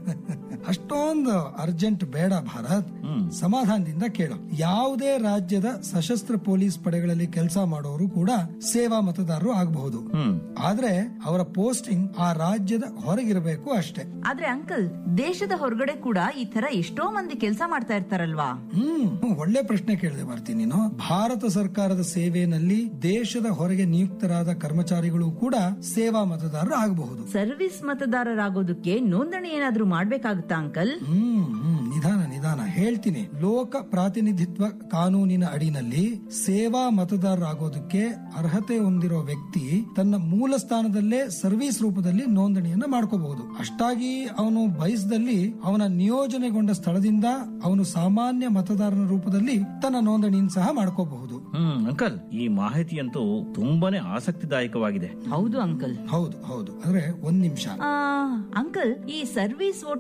ಅಷ್ಟೊಂದು ಅರ್ಜೆಂಟ್ ಬೇಡ ಭಾರತ್ ಸಮಾಧಾನದಿಂದ ಕೇಳು ಯಾವುದೇ ರಾಜ್ಯದ ಸಶಸ್ತ್ರ ಪೊಲೀಸ್ ಪಡೆಗಳಲ್ಲಿ ಕೆಲಸ ಮಾಡೋರು ಕೂಡ ಸೇವಾ ಮತದಾರರು ಆಗಬಹುದು ಆದ್ರೆ ಅವರ ಪೋಸ್ಟಿಂಗ್ ಆ ರಾಜ್ಯದ ಹೊರಗಿರಬೇಕು ಅಷ್ಟೇ
ಆದ್ರೆ ಅಂಕಲ್ ದೇಶದ ಹೊರಗಡೆ ಕೂಡ ಈ ತರ ಎಷ್ಟೋ ಮಂದಿ ಕೆಲಸ ಮಾಡ್ತಾ ಇರ್ತಾರಲ್ವಾ
ಹ್ಮ್ ಒಳ್ಳೆ ಪ್ರಶ್ನೆ ಕೇಳಿದೆ ಬರ್ತೀನಿ ನೀನು ಭಾರತ ಸರ್ಕಾರದ ಸೇವೆಯಲ್ಲಿ ದೇಶದ ಹೊರಗೆ ನಿಯುಕ್ತರಾದ ಕರ್ಮಚಾರಿಗಳು ಕೂಡ ಸೇವಾ ಮತದಾರರು ಆಗಬಹುದು
ಸರ್ವಿಸ್ ಮತದಾರರಾಗೋದಕ್ಕೆ ನೋಂದಣಿ ಏನಾದ್ರೂ ಮಾಡ್ಬೇಕಾಗುತ್ತಾ ಅಂಕಲ್
ಹ್ಮ್ ಹ್ಮ್ ನಿಧಾನ ನಿಧಾನ ಹೇಳ್ತೀನಿ ಲೋಕ ಪ್ರಾತಿನಿಧಿತ್ವ ಕಾನೂನಿನ ಅಡಿನಲ್ಲಿ ಸೇವಾ ಮತದಾರರಾಗೋದಕ್ಕೆ ಅರ್ಹತೆ ಹೊಂದಿರೋ ವ್ಯಕ್ತಿ ತನ್ನ ಮೂಲ ಸ್ಥಾನದಲ್ಲೇ ಸರ್ವಿಸ್ ರೂಪದಲ್ಲಿ ನೋಂದಣಿಯನ್ನ ಮಾಡ್ಕೋಬಹುದು ಅಷ್ಟಾಗಿ ಅವನು ಬಯಸದಲ್ಲಿ ಅವನ ನಿಯೋಜನೆಗೊಂಡ ಸ್ಥಳದಿಂದ ಅವನು ಸಾಮಾನ್ಯ ಮತದಾರನ ರೂಪದಲ್ಲಿ ತನ್ನ ನೋಂದಣಿಯನ್ನು ಸಹ ಮಾಡ್ಕೋಬಹುದು
ಹ್ಮ್ ಅಂಕಲ್ ಈ ಮಾಹಿತಿ ಅಂತೂ ತುಂಬಾನೇ ಆಸಕ್ತಿದಾಯಕವಾಗಿದೆ
ಹೌದು ಅಂಕಲ್
ಹೌದು ಹೌದು ಅಂದ್ರೆ ಒಂದ್ ನಿಮಿಷ
ಆ, ಅಂಕಲ್ ಈ ಸರ್ವಿಸ್ ವೋಟರ್ ಆಗೋ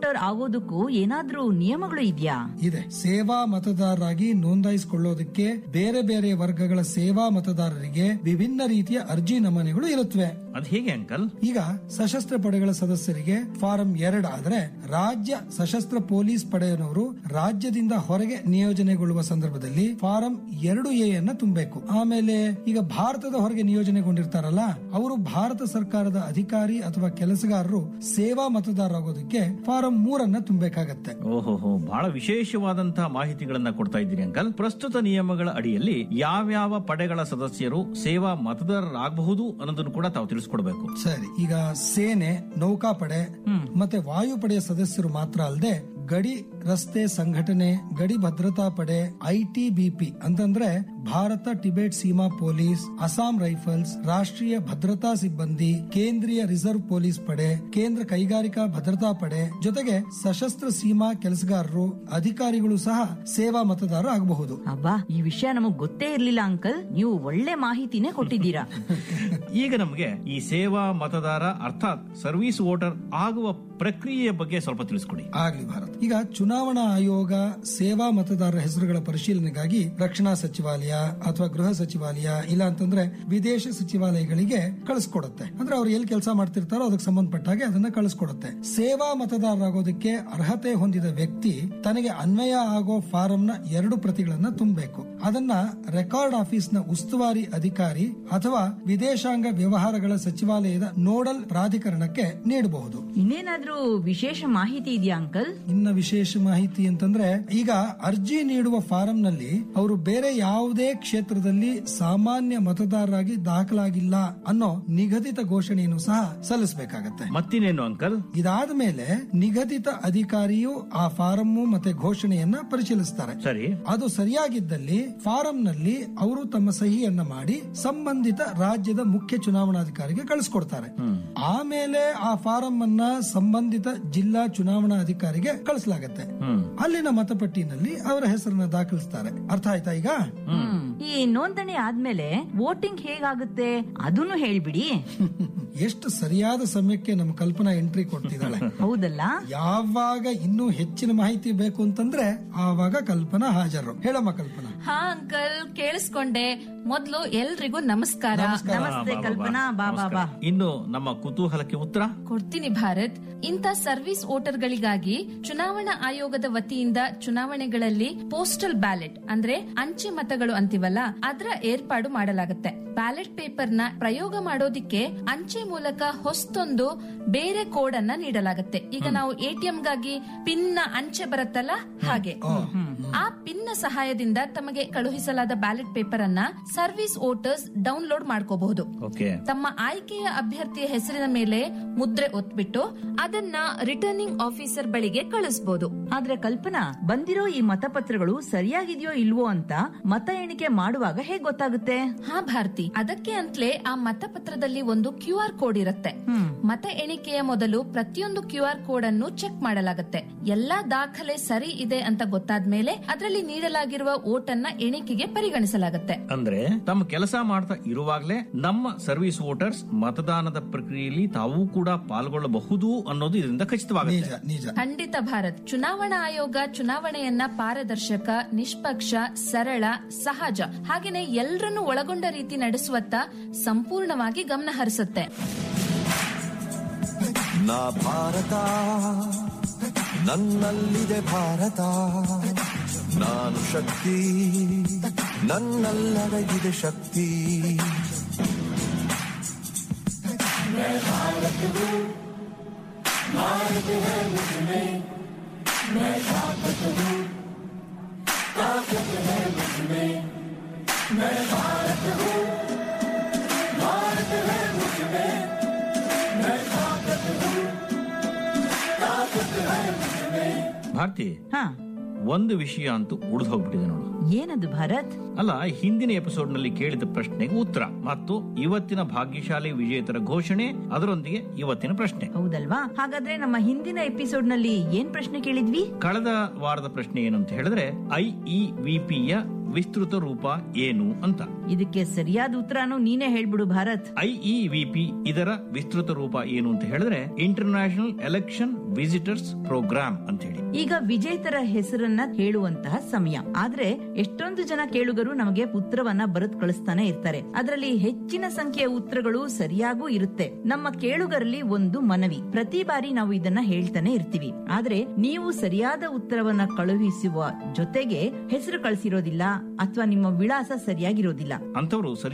ಆಗೋದಕ್ಕೂ ಏನಾದ್ರೂ ನಿಯಮಗಳು ಇದ್ಯಾ
ಇದೆ ಸೇವಾ ಮತದಾರರಾಗಿ ನೋಂದಾಯಿಸಿಕೊಳ್ಳೋದಕ್ಕೆ ಬೇರೆ ಬೇರೆ ವರ್ಗಗಳ ಸೇವಾ ಮತದಾರರಿಗೆ ವಿಭಿನ್ನ ರೀತಿಯ ಅರ್ಜಿ ನಮೂನೆಗಳು ಇರುತ್ತವೆ
ಅದ್ ಹೇಗೆ ಅಂಕಲ್
ಈಗ ಸಶಸ್ತ್ರ ಪಡೆಗಳ ಸದಸ್ಯರಿಗೆ ಫಾರಂ ಎರಡ್ ಆದ್ರೆ ರಾಜ್ಯ ಸಶಸ್ತ್ರ ಪೊಲೀಸ್ ಪಡೆಯನವರು ರಾಜ್ಯದಿಂದ ಹೊರಗೆ ನಿಯೋಜನೆಗೊಳ್ಳುವ ಸಂದರ್ಭದಲ್ಲಿ ಫಾರಂ ಎರಡು ಎ ಅನ್ನ ತುಂಬಬೇಕು ಆಮೇಲೆ ಈಗ ಭಾರತದ ಹೊರಗೆ ನಿಯೋಜನೆಗೊಂಡಿರ್ತಾರಲ್ಲ ಅವರು ಭಾರತ ಸರ್ಕಾರದ ಅಧಿಕಾರಿ ಅಥವಾ ಕೆಲಸಗಾರರು ಸೇವಾ ಮತದಾರರಾಗೋದಕ್ಕೆ ಫಾರಂ ಮೂರನ್ನ ತುಂಬಬೇಕಾಗತ್ತೆ
ಓಹೋಹೋ ಬಹಳ ವಿಶೇಷವಾದಂತಹ ಮಾಹಿತಿಗಳನ್ನ ಕೊಡ್ತಾ ಇದ್ದೀರಿ ಅಂಕಲ್ ಪ್ರಸ್ತುತ ನಿಯಮಗಳ ಅಡಿಯಲ್ಲಿ ಯಾವ್ಯಾವ ಪಡೆಗಳ ಸದಸ್ಯರು ಸೇವಾ ಮತದಾರರಾಗಬಹುದು ಅನ್ನೋದನ್ನು ಕೂಡ ತಾವು ತಿಳಿಸ್ಕೊಡ್ಬೇಕು
ಸರಿ ಈಗ ಸೇನೆ ನೌಕಾಪಡೆ ಮತ್ತೆ ವಾಯುಪಡೆಯ ಸದಸ್ಯರು ಮಾತ್ರ ಅಲ್ಲದೆ ಗಡಿ ರಸ್ತೆ ಸಂಘಟನೆ ಗಡಿ ಭದ್ರತಾ ಪಡೆ ಐಟಿಬಿಪಿ ಅಂತಂದ್ರೆ Bharat Tibet Seema police Assam rifles ರಾಷ್ಟ್ರೀಯ ಭದ್ರತಾ ಸಿಬ್ಬಂದಿ ಕೇಂದ್ರೀಯ ರಿಸರ್ವ್ ಪೊಲೀಸ್ ಪಡೆ ಕೇಂದ್ರ ಕೈಗಾರಿಕಾ ಭದ್ರತಾ ಪಡೆ ಜೊತೆಗೆ ಸಶಸ್ತ್ರ ಸೀಮಾ ಕೆಲಸಗಾರರು ಅಧಿಕಾರಿಗಳು ಸಹ ಸೇವಾ ಮತದಾರ ಆಗಬಹುದು
ಅಬ್ಬಾ ಈ ವಿಷಯ ನಮಗ್ ಗೊತ್ತೇ ಇರ್ಲಿಲ್ಲ ಅಂಕಲ್ ನೀವು ಒಳ್ಳೆ ಮಾಹಿತಿನೇ ಕೊಟ್ಟಿದ್ದೀರಾ
ಈಗ ನಮಗೆ ಈ ಸೇವಾ ಮತದಾರ ಅರ್ಥಾತ್ ಸರ್ವಿಸ್ ವೋಟರ್ ಆಗುವ ಪ್ರಕ್ರಿಯೆಯ ಬಗ್ಗೆ ಸ್ವಲ್ಪ ತಿಳಿಸ್ಕೊಡಿ
ಆಗ್ಲಿ ಭಾರತ್ ಈಗ ಚುನಾವಣಾ ಆಯೋಗ ಸೇವಾ ಮತದಾರರ ಹೆಸರುಗಳ ಪರಿಶೀಲನೆಗಾಗಿ ರಕ್ಷಣಾ ಸಚಿವಾಲಯ ಅಥವಾ ಗೃಹ ಸಚಿವಾಲಯ ಇಲ್ಲ ಅಂತಂದ್ರೆ ವಿದೇಶ ಸಚಿವಾಲಯಗಳಿಗೆ ಕಳಿಸ್ಕೊಡುತ್ತೆ ಅಂದ್ರೆ ಅವ್ರು ಎಲ್ಲಿ ಕೆಲಸ ಮಾಡ್ತಿರ್ತಾರೋ ಅದಕ್ಕೆ ಸಂಬಂಧಪಟ್ಟ ಹಾಗೆ ಅದನ್ನ ಕಳಿಸ್ಕೊಡುತ್ತೆ ಸೇವಾ ಮತದಾರರಾಗೋದಕ್ಕೆ ಅರ್ಹತೆ ಹೊಂದಿದ ವ್ಯಕ್ತಿ ತನಗೆ ಅನ್ವಯ ಆಗೋ ಫಾರಂನ ಎರಡು ಪ್ರತಿಗಳನ್ನ ತುಂಬಬೇಕು ಅದನ್ನ ರೆಕಾರ್ಡ್ ಆಫೀಸ್ ನ ಉಸ್ತುವಾರಿ ಅಧಿಕಾರಿ ಅಥವಾ ವಿದೇಶಾಂಗ ವ್ಯವಹಾರಗಳ ಸಚಿವಾಲಯದ ನೋಡಲ್ ಪ್ರಾಧಿಕರಣಕ್ಕೆ ನೀಡಬಹುದು
ಇನ್ನೇನಾದ್ರೂ ವಿಶೇಷ ಮಾಹಿತಿ ಇದೆಯಾ ಅಂಕಲ್
ಇನ್ನ ವಿಶೇಷ ಮಾಹಿತಿ ಅಂತಂದ್ರೆ ಈಗ ಅರ್ಜಿ ನೀಡುವ ಫಾರಂ ನಲ್ಲಿ ಅವರು ಬೇರೆ ಯಾವುದೇ ಕ್ಷೇತ್ರದಲ್ಲಿ ಸಾಮಾನ್ಯ ಮತದಾರರಾಗಿ ದಾಖಲಾಗಿಲ್ಲ ಅನ್ನೋ ನಿಗದಿತ ಘೋಷಣೆಯನ್ನು ಸಹ ಸಲ್ಲಿಸಬೇಕಾಗತ್ತೆ
ಮತ್ತಿನೇನು ಅಂಕಲ್
ಇದಾದ ಮೇಲೆ ನಿಗದಿತ ಅಧಿಕಾರಿಯು ಆ ಫಾರಂ ಮತ್ತೆ ಘೋಷಣೆಯನ್ನ ಪರಿಶೀಲಿಸ್ತಾರೆ
ಸರಿ
ಅದು ಸರಿಯಾಗಿದ್ದಲ್ಲಿ ಫಾರಂ ನಲ್ಲಿ ಅವರು ತಮ್ಮ ಸಹಿಯನ್ನ ಮಾಡಿ ಸಂಬಂಧಿತ ರಾಜ್ಯದ ಮುಖ್ಯ ಚುನಾವಣಾಧಿಕಾರಿಗೆ ಕಳಿಸ್ಕೊಡ್ತಾರೆ ಆಮೇಲೆ ಆ ಫಾರಂ ಅನ್ನ ಸಂಬಂಧಿತ ಜಿಲ್ಲಾ ಚುನಾವಣಾ ಅಧಿಕಾರಿಗೆ ಕಳಿಸಲಾಗತ್ತೆ ಅಲ್ಲಿನ ಮತಪಟ್ಟಿನಲ್ಲಿ ಅವರ ಹೆಸರನ್ನ ದಾಖಲಿಸ್ತಾರೆ ಅರ್ಥ ಆಯ್ತಾ ಈಗ
ಈ ನೋಂದಣಿ ಆದ್ಮೇಲೆ ವೋಟಿಂಗ್ ಹೇಗಾಗುತ್ತೆ ಅದನ್ನು ಹೇಳ್ಬಿಡಿ
ಎಷ್ಟು ಸರಿಯಾದ ಸಮಯಕ್ಕೆ ನಮ್ಮ ಕಲ್ಪನಾ ಎಂಟ್ರಿ ಕೊಡ್ತಿದ್ದಾಳೆ
ಹೌದಲ್ಲ
ಯಾವಾಗ ಇನ್ನೂ ಹೆಚ್ಚಿನ ಮಾಹಿತಿ ಬೇಕು ಅಂತಂದ್ರೆ ಆವಾಗ ಕಲ್ಪನಾ ಹಾಜರು ಹೇಳಮ್ಮ ಕಲ್ಪನಾ
ಹಾ ಅಂಕಲ್ ಕೇಳಿಸ್ಕೊಂಡೆ ಮೊದ್ಲು ಎಲ್ರಿಗೂ ನಮಸ್ಕಾರ
ನಮಸ್ತೆ ಕಲ್ಪನಾ ಬಾ ಬಾ ಬಾ
ಇನ್ನು ನಮ್ಮ ಕುತೂಹಲಕ್ಕೆ ಉತ್ತರ
ಕೊಡ್ತೀನಿ ಭಾರತ್ ಇಂಥ ಸರ್ವಿಸ್ ವೋಟರ್ಗಳಿಗಾಗಿ ಚುನಾವಣಾ ಆಯೋಗದ ವತಿಯಿಂದ ಚುನಾವಣೆಗಳಲ್ಲಿ ಪೋಸ್ಟಲ್ ಬ್ಯಾಲೆಟ್ ಅಂದ್ರೆ ಅಂಚೆ ಮತಗಳು ಅಂತೀವಲ್ಲ ಅದರ ಏರ್ಪಾಡು ಮಾಡಲಾಗುತ್ತೆ ಬ್ಯಾಲೆಟ್ ಪೇಪರ್ ನ ಪ್ರಯೋಗ ಮಾಡೋದಿಕ್ಕೆ ಅಂಚೆ ಮೂಲಕ ಹೊಸ್ತೊಂದು ಬೇರೆ ಕೋಡ್ ಅನ್ನ ನೀಡಲಾಗುತ್ತೆ ಈಗ ನಾವು ಎಟಿಎಂ ಗಾಗಿ ಪಿನ್ ನ ಅಂಚೆ ಬರುತ್ತಲ್ಲ ಹಾಗೆ ಆ ಪಿನ್ ನ ಸಹಾಯದಿಂದ ತಮಗೆ ಕಳುಹಿಸಲಾದ ಬ್ಯಾಲೆಟ್ ಪೇಪರ್ ಅನ್ನ ಸರ್ವಿಸ್ ವೋಟರ್ಸ್ ಡೌನ್ಲೋಡ್ ಮಾಡ್ಕೋಬಹುದು
ಓಕೆ
ತಮ್ಮ ಆಯ್ಕೆಯ ಅಭ್ಯರ್ಥಿಯ ಹೆಸರಿನ ಮೇಲೆ ಮುದ್ರೆ ಒತ್ಬಿಟ್ಟು ಅದನ್ನ ರಿಟರ್ನಿಂಗ್ ಆಫೀಸರ್ ಬಳಿಗೆ ಕಳಿಸಬಹುದು
ಆದ್ರೆ ಕಲ್ಪನಾ ಬಂದಿರೋ ಈ ಮತಪತ್ರಗಳು ಸರಿಯಾಗಿದೆಯೋ ಇಲ್ವೋ ಅಂತ ಮತ ಎಣಿಕೆ ಮಾಡುವಾಗ ಹೇಗ್ ಗೊತ್ತಾಗುತ್ತೆ
ಹಾ ಭಾರತಿ ಅದಕ್ಕೆ ಅಂತಲೇ ಆ ಮತಪತ್ರದಲ್ಲಿ ಒಂದು ಕ್ಯೂ ಆರ್ ಕೋಡ್ ಇರುತ್ತೆ ಮತ ಎಣಿಕೆಯ ಮೊದಲು ಪ್ರತಿಯೊಂದು ಕ್ಯೂ ಆರ್ ಕೋಡ್ ಅನ್ನು ಚೆಕ್ ಮಾಡಲಾಗುತ್ತೆ ಎಲ್ಲಾ ದಾಖಲೆ ಸರಿ ಇದೆ ಅಂತ ಗೊತ್ತಾದ್ಮೇಲೆ ಅದರಲ್ಲಿ ನೀಡಲಾಗಿರುವ ಓಟ್ ಅನ್ನ ಎಣಿಕೆಗೆ ಪರಿಗಣಿಸಲಾಗುತ್ತೆ
ಅಂದ್ರೆ ತಮ್ಮ ಕೆಲಸ ಮಾಡ್ತಾ ಇರುವಾಗಲೇ ನಮ್ಮ ಸರ್ವಿಸ್ ವೋಟರ್ಸ್ ಮತದಾನದ ಪ್ರಕ್ರಿಯೆಯಲ್ಲಿ ತಾವು ಕೂಡ ಪಾಲ್ಗೊಳ್ಳಬಹುದು ಅನ್ನೋದು ಇದರಿಂದ ಖಚಿತವಾಗುತ್ತೆ
ನಿಜ
ಖಂಡಿತ ಭಾರತ್ ಚುನಾವಣಾ ಆಯೋಗ ಚುನಾವಣೆಯನ್ನ ಪಾರದರ್ಶಕ ನಿಷ್ಪಕ್ಷ ಸರಳ ಸಹಜ ಹಾಗೇನೆ ಎಲ್ಲರನ್ನು ಒಳಗೊಂಡ ರೀತಿ ನಡೆಸುವತ್ತ ಸಂಪೂರ್ಣವಾಗಿ ಗಮನ ಹರಿಸುತ್ತೆ
ನಾ ಭಾರತ ನನ್ನಲ್ಲಿದೆ ಭಾರತ ನಾನು ಶಕ್ತಿ ನನ್ನಲ್ಲಡಗಿದೆ ಶಕ್ತಿ
भारत है मुझमें मैं ताकत हूँ ताकत है मुझमें मैं भारत हूँ भारत है मुझमें मैं ताकत हूँ ताकत है मुझमें
ಭಾರತಿ ಒಂದು ವಿಷಯ ಅಂತೂ ಉಳಿದು ಹೋಗ್ಬಿಟ್ಟಿದೆ ನೋಡು
ಏನದು ಭರತ್
ಅಲ್ಲ ಹಿಂದಿನ ಎಪಿಸೋಡ್ ನಲ್ಲಿ ಕೇಳಿದ ಪ್ರಶ್ನೆಗೆ ಉತ್ತರ ಮತ್ತು ಇವತ್ತಿನ ಭಾಗ್ಯಶಾಲಿ ವಿಜೇತರ ಘೋಷಣೆ ಅದರೊಂದಿಗೆ ಇವತ್ತಿನ ಪ್ರಶ್ನೆ
ಹೌದಲ್ವಾ ಹಾಗಾದ್ರೆ ನಮ್ಮ ಹಿಂದಿನ ಎಪಿಸೋಡ್ ನಲ್ಲಿ ಏನ್ ಪ್ರಶ್ನೆ ಕೇಳಿದ್ವಿ
ಕಳೆದ ವಾರದ ಪ್ರಶ್ನೆ ಏನು ಅಂತ ಹೇಳಿದ್ರೆ ಐಇವಿಪಿಯ ವಿಸ್ತೃತ ರೂಪ ಏನು ಅಂತ
ಇದಕ್ಕೆ ಸರಿಯಾದ ಉತ್ತರನು ನೀನೇ ಹೇಳ್ಬಿಡು ಭಾರತ್
ಐಇವಿಪಿ ಇದರ ವಿಸ್ತೃತ ರೂಪ ಏನು ಅಂತ ಹೇಳಿದ್ರೆ ಇಂಟರ್ನ್ಯಾಷನಲ್ ಎಲೆಕ್ಷನ್ ವಿಸಿಟರ್ಸ್ ಪ್ರೋಗ್ರಾಮ್ ಅಂತ ಹೇಳಿ
ಈಗ ವಿಜೇತರ ಹೆಸರನ್ನ ಹೇಳುವಂತಹ ಸಮಯ ಆದ್ರೆ ಎಷ್ಟೊಂದು ಜನ ಕೇಳುಗರು ನಮಗೆ ಉತ್ತರವನ್ನ ಬರೆದು ಕಳಿಸ್ತಾನೆ ಇರ್ತಾರೆ ಅದರಲ್ಲಿ ಹೆಚ್ಚಿನ ಸಂಖ್ಯೆಯ ಉತ್ತರಗಳು ಸರಿಯಾಗೂ ಇರುತ್ತೆ ನಮ್ಮ ಕೇಳುಗರಲ್ಲಿ ಒಂದು ಮನವಿ ಪ್ರತಿ ಬಾರಿ ನಾವು ಇದನ್ನ ಹೇಳ್ತಾನೆ ಇರ್ತೀವಿ ಆದ್ರೆ ನೀವು ಸರಿಯಾದ ಉತ್ತರವನ್ನ ಕಳುಹಿಸುವ ಜೊತೆಗೆ ಹೆಸರು ಕಳಿಸಿರೋದಿಲ್ಲ ಅಥವಾ ನಿಮ್ಮ ವಿಳಾಸ ಸರಿಯಾಗಿರೋದಿಲ್ಲ
ಅಂತವರು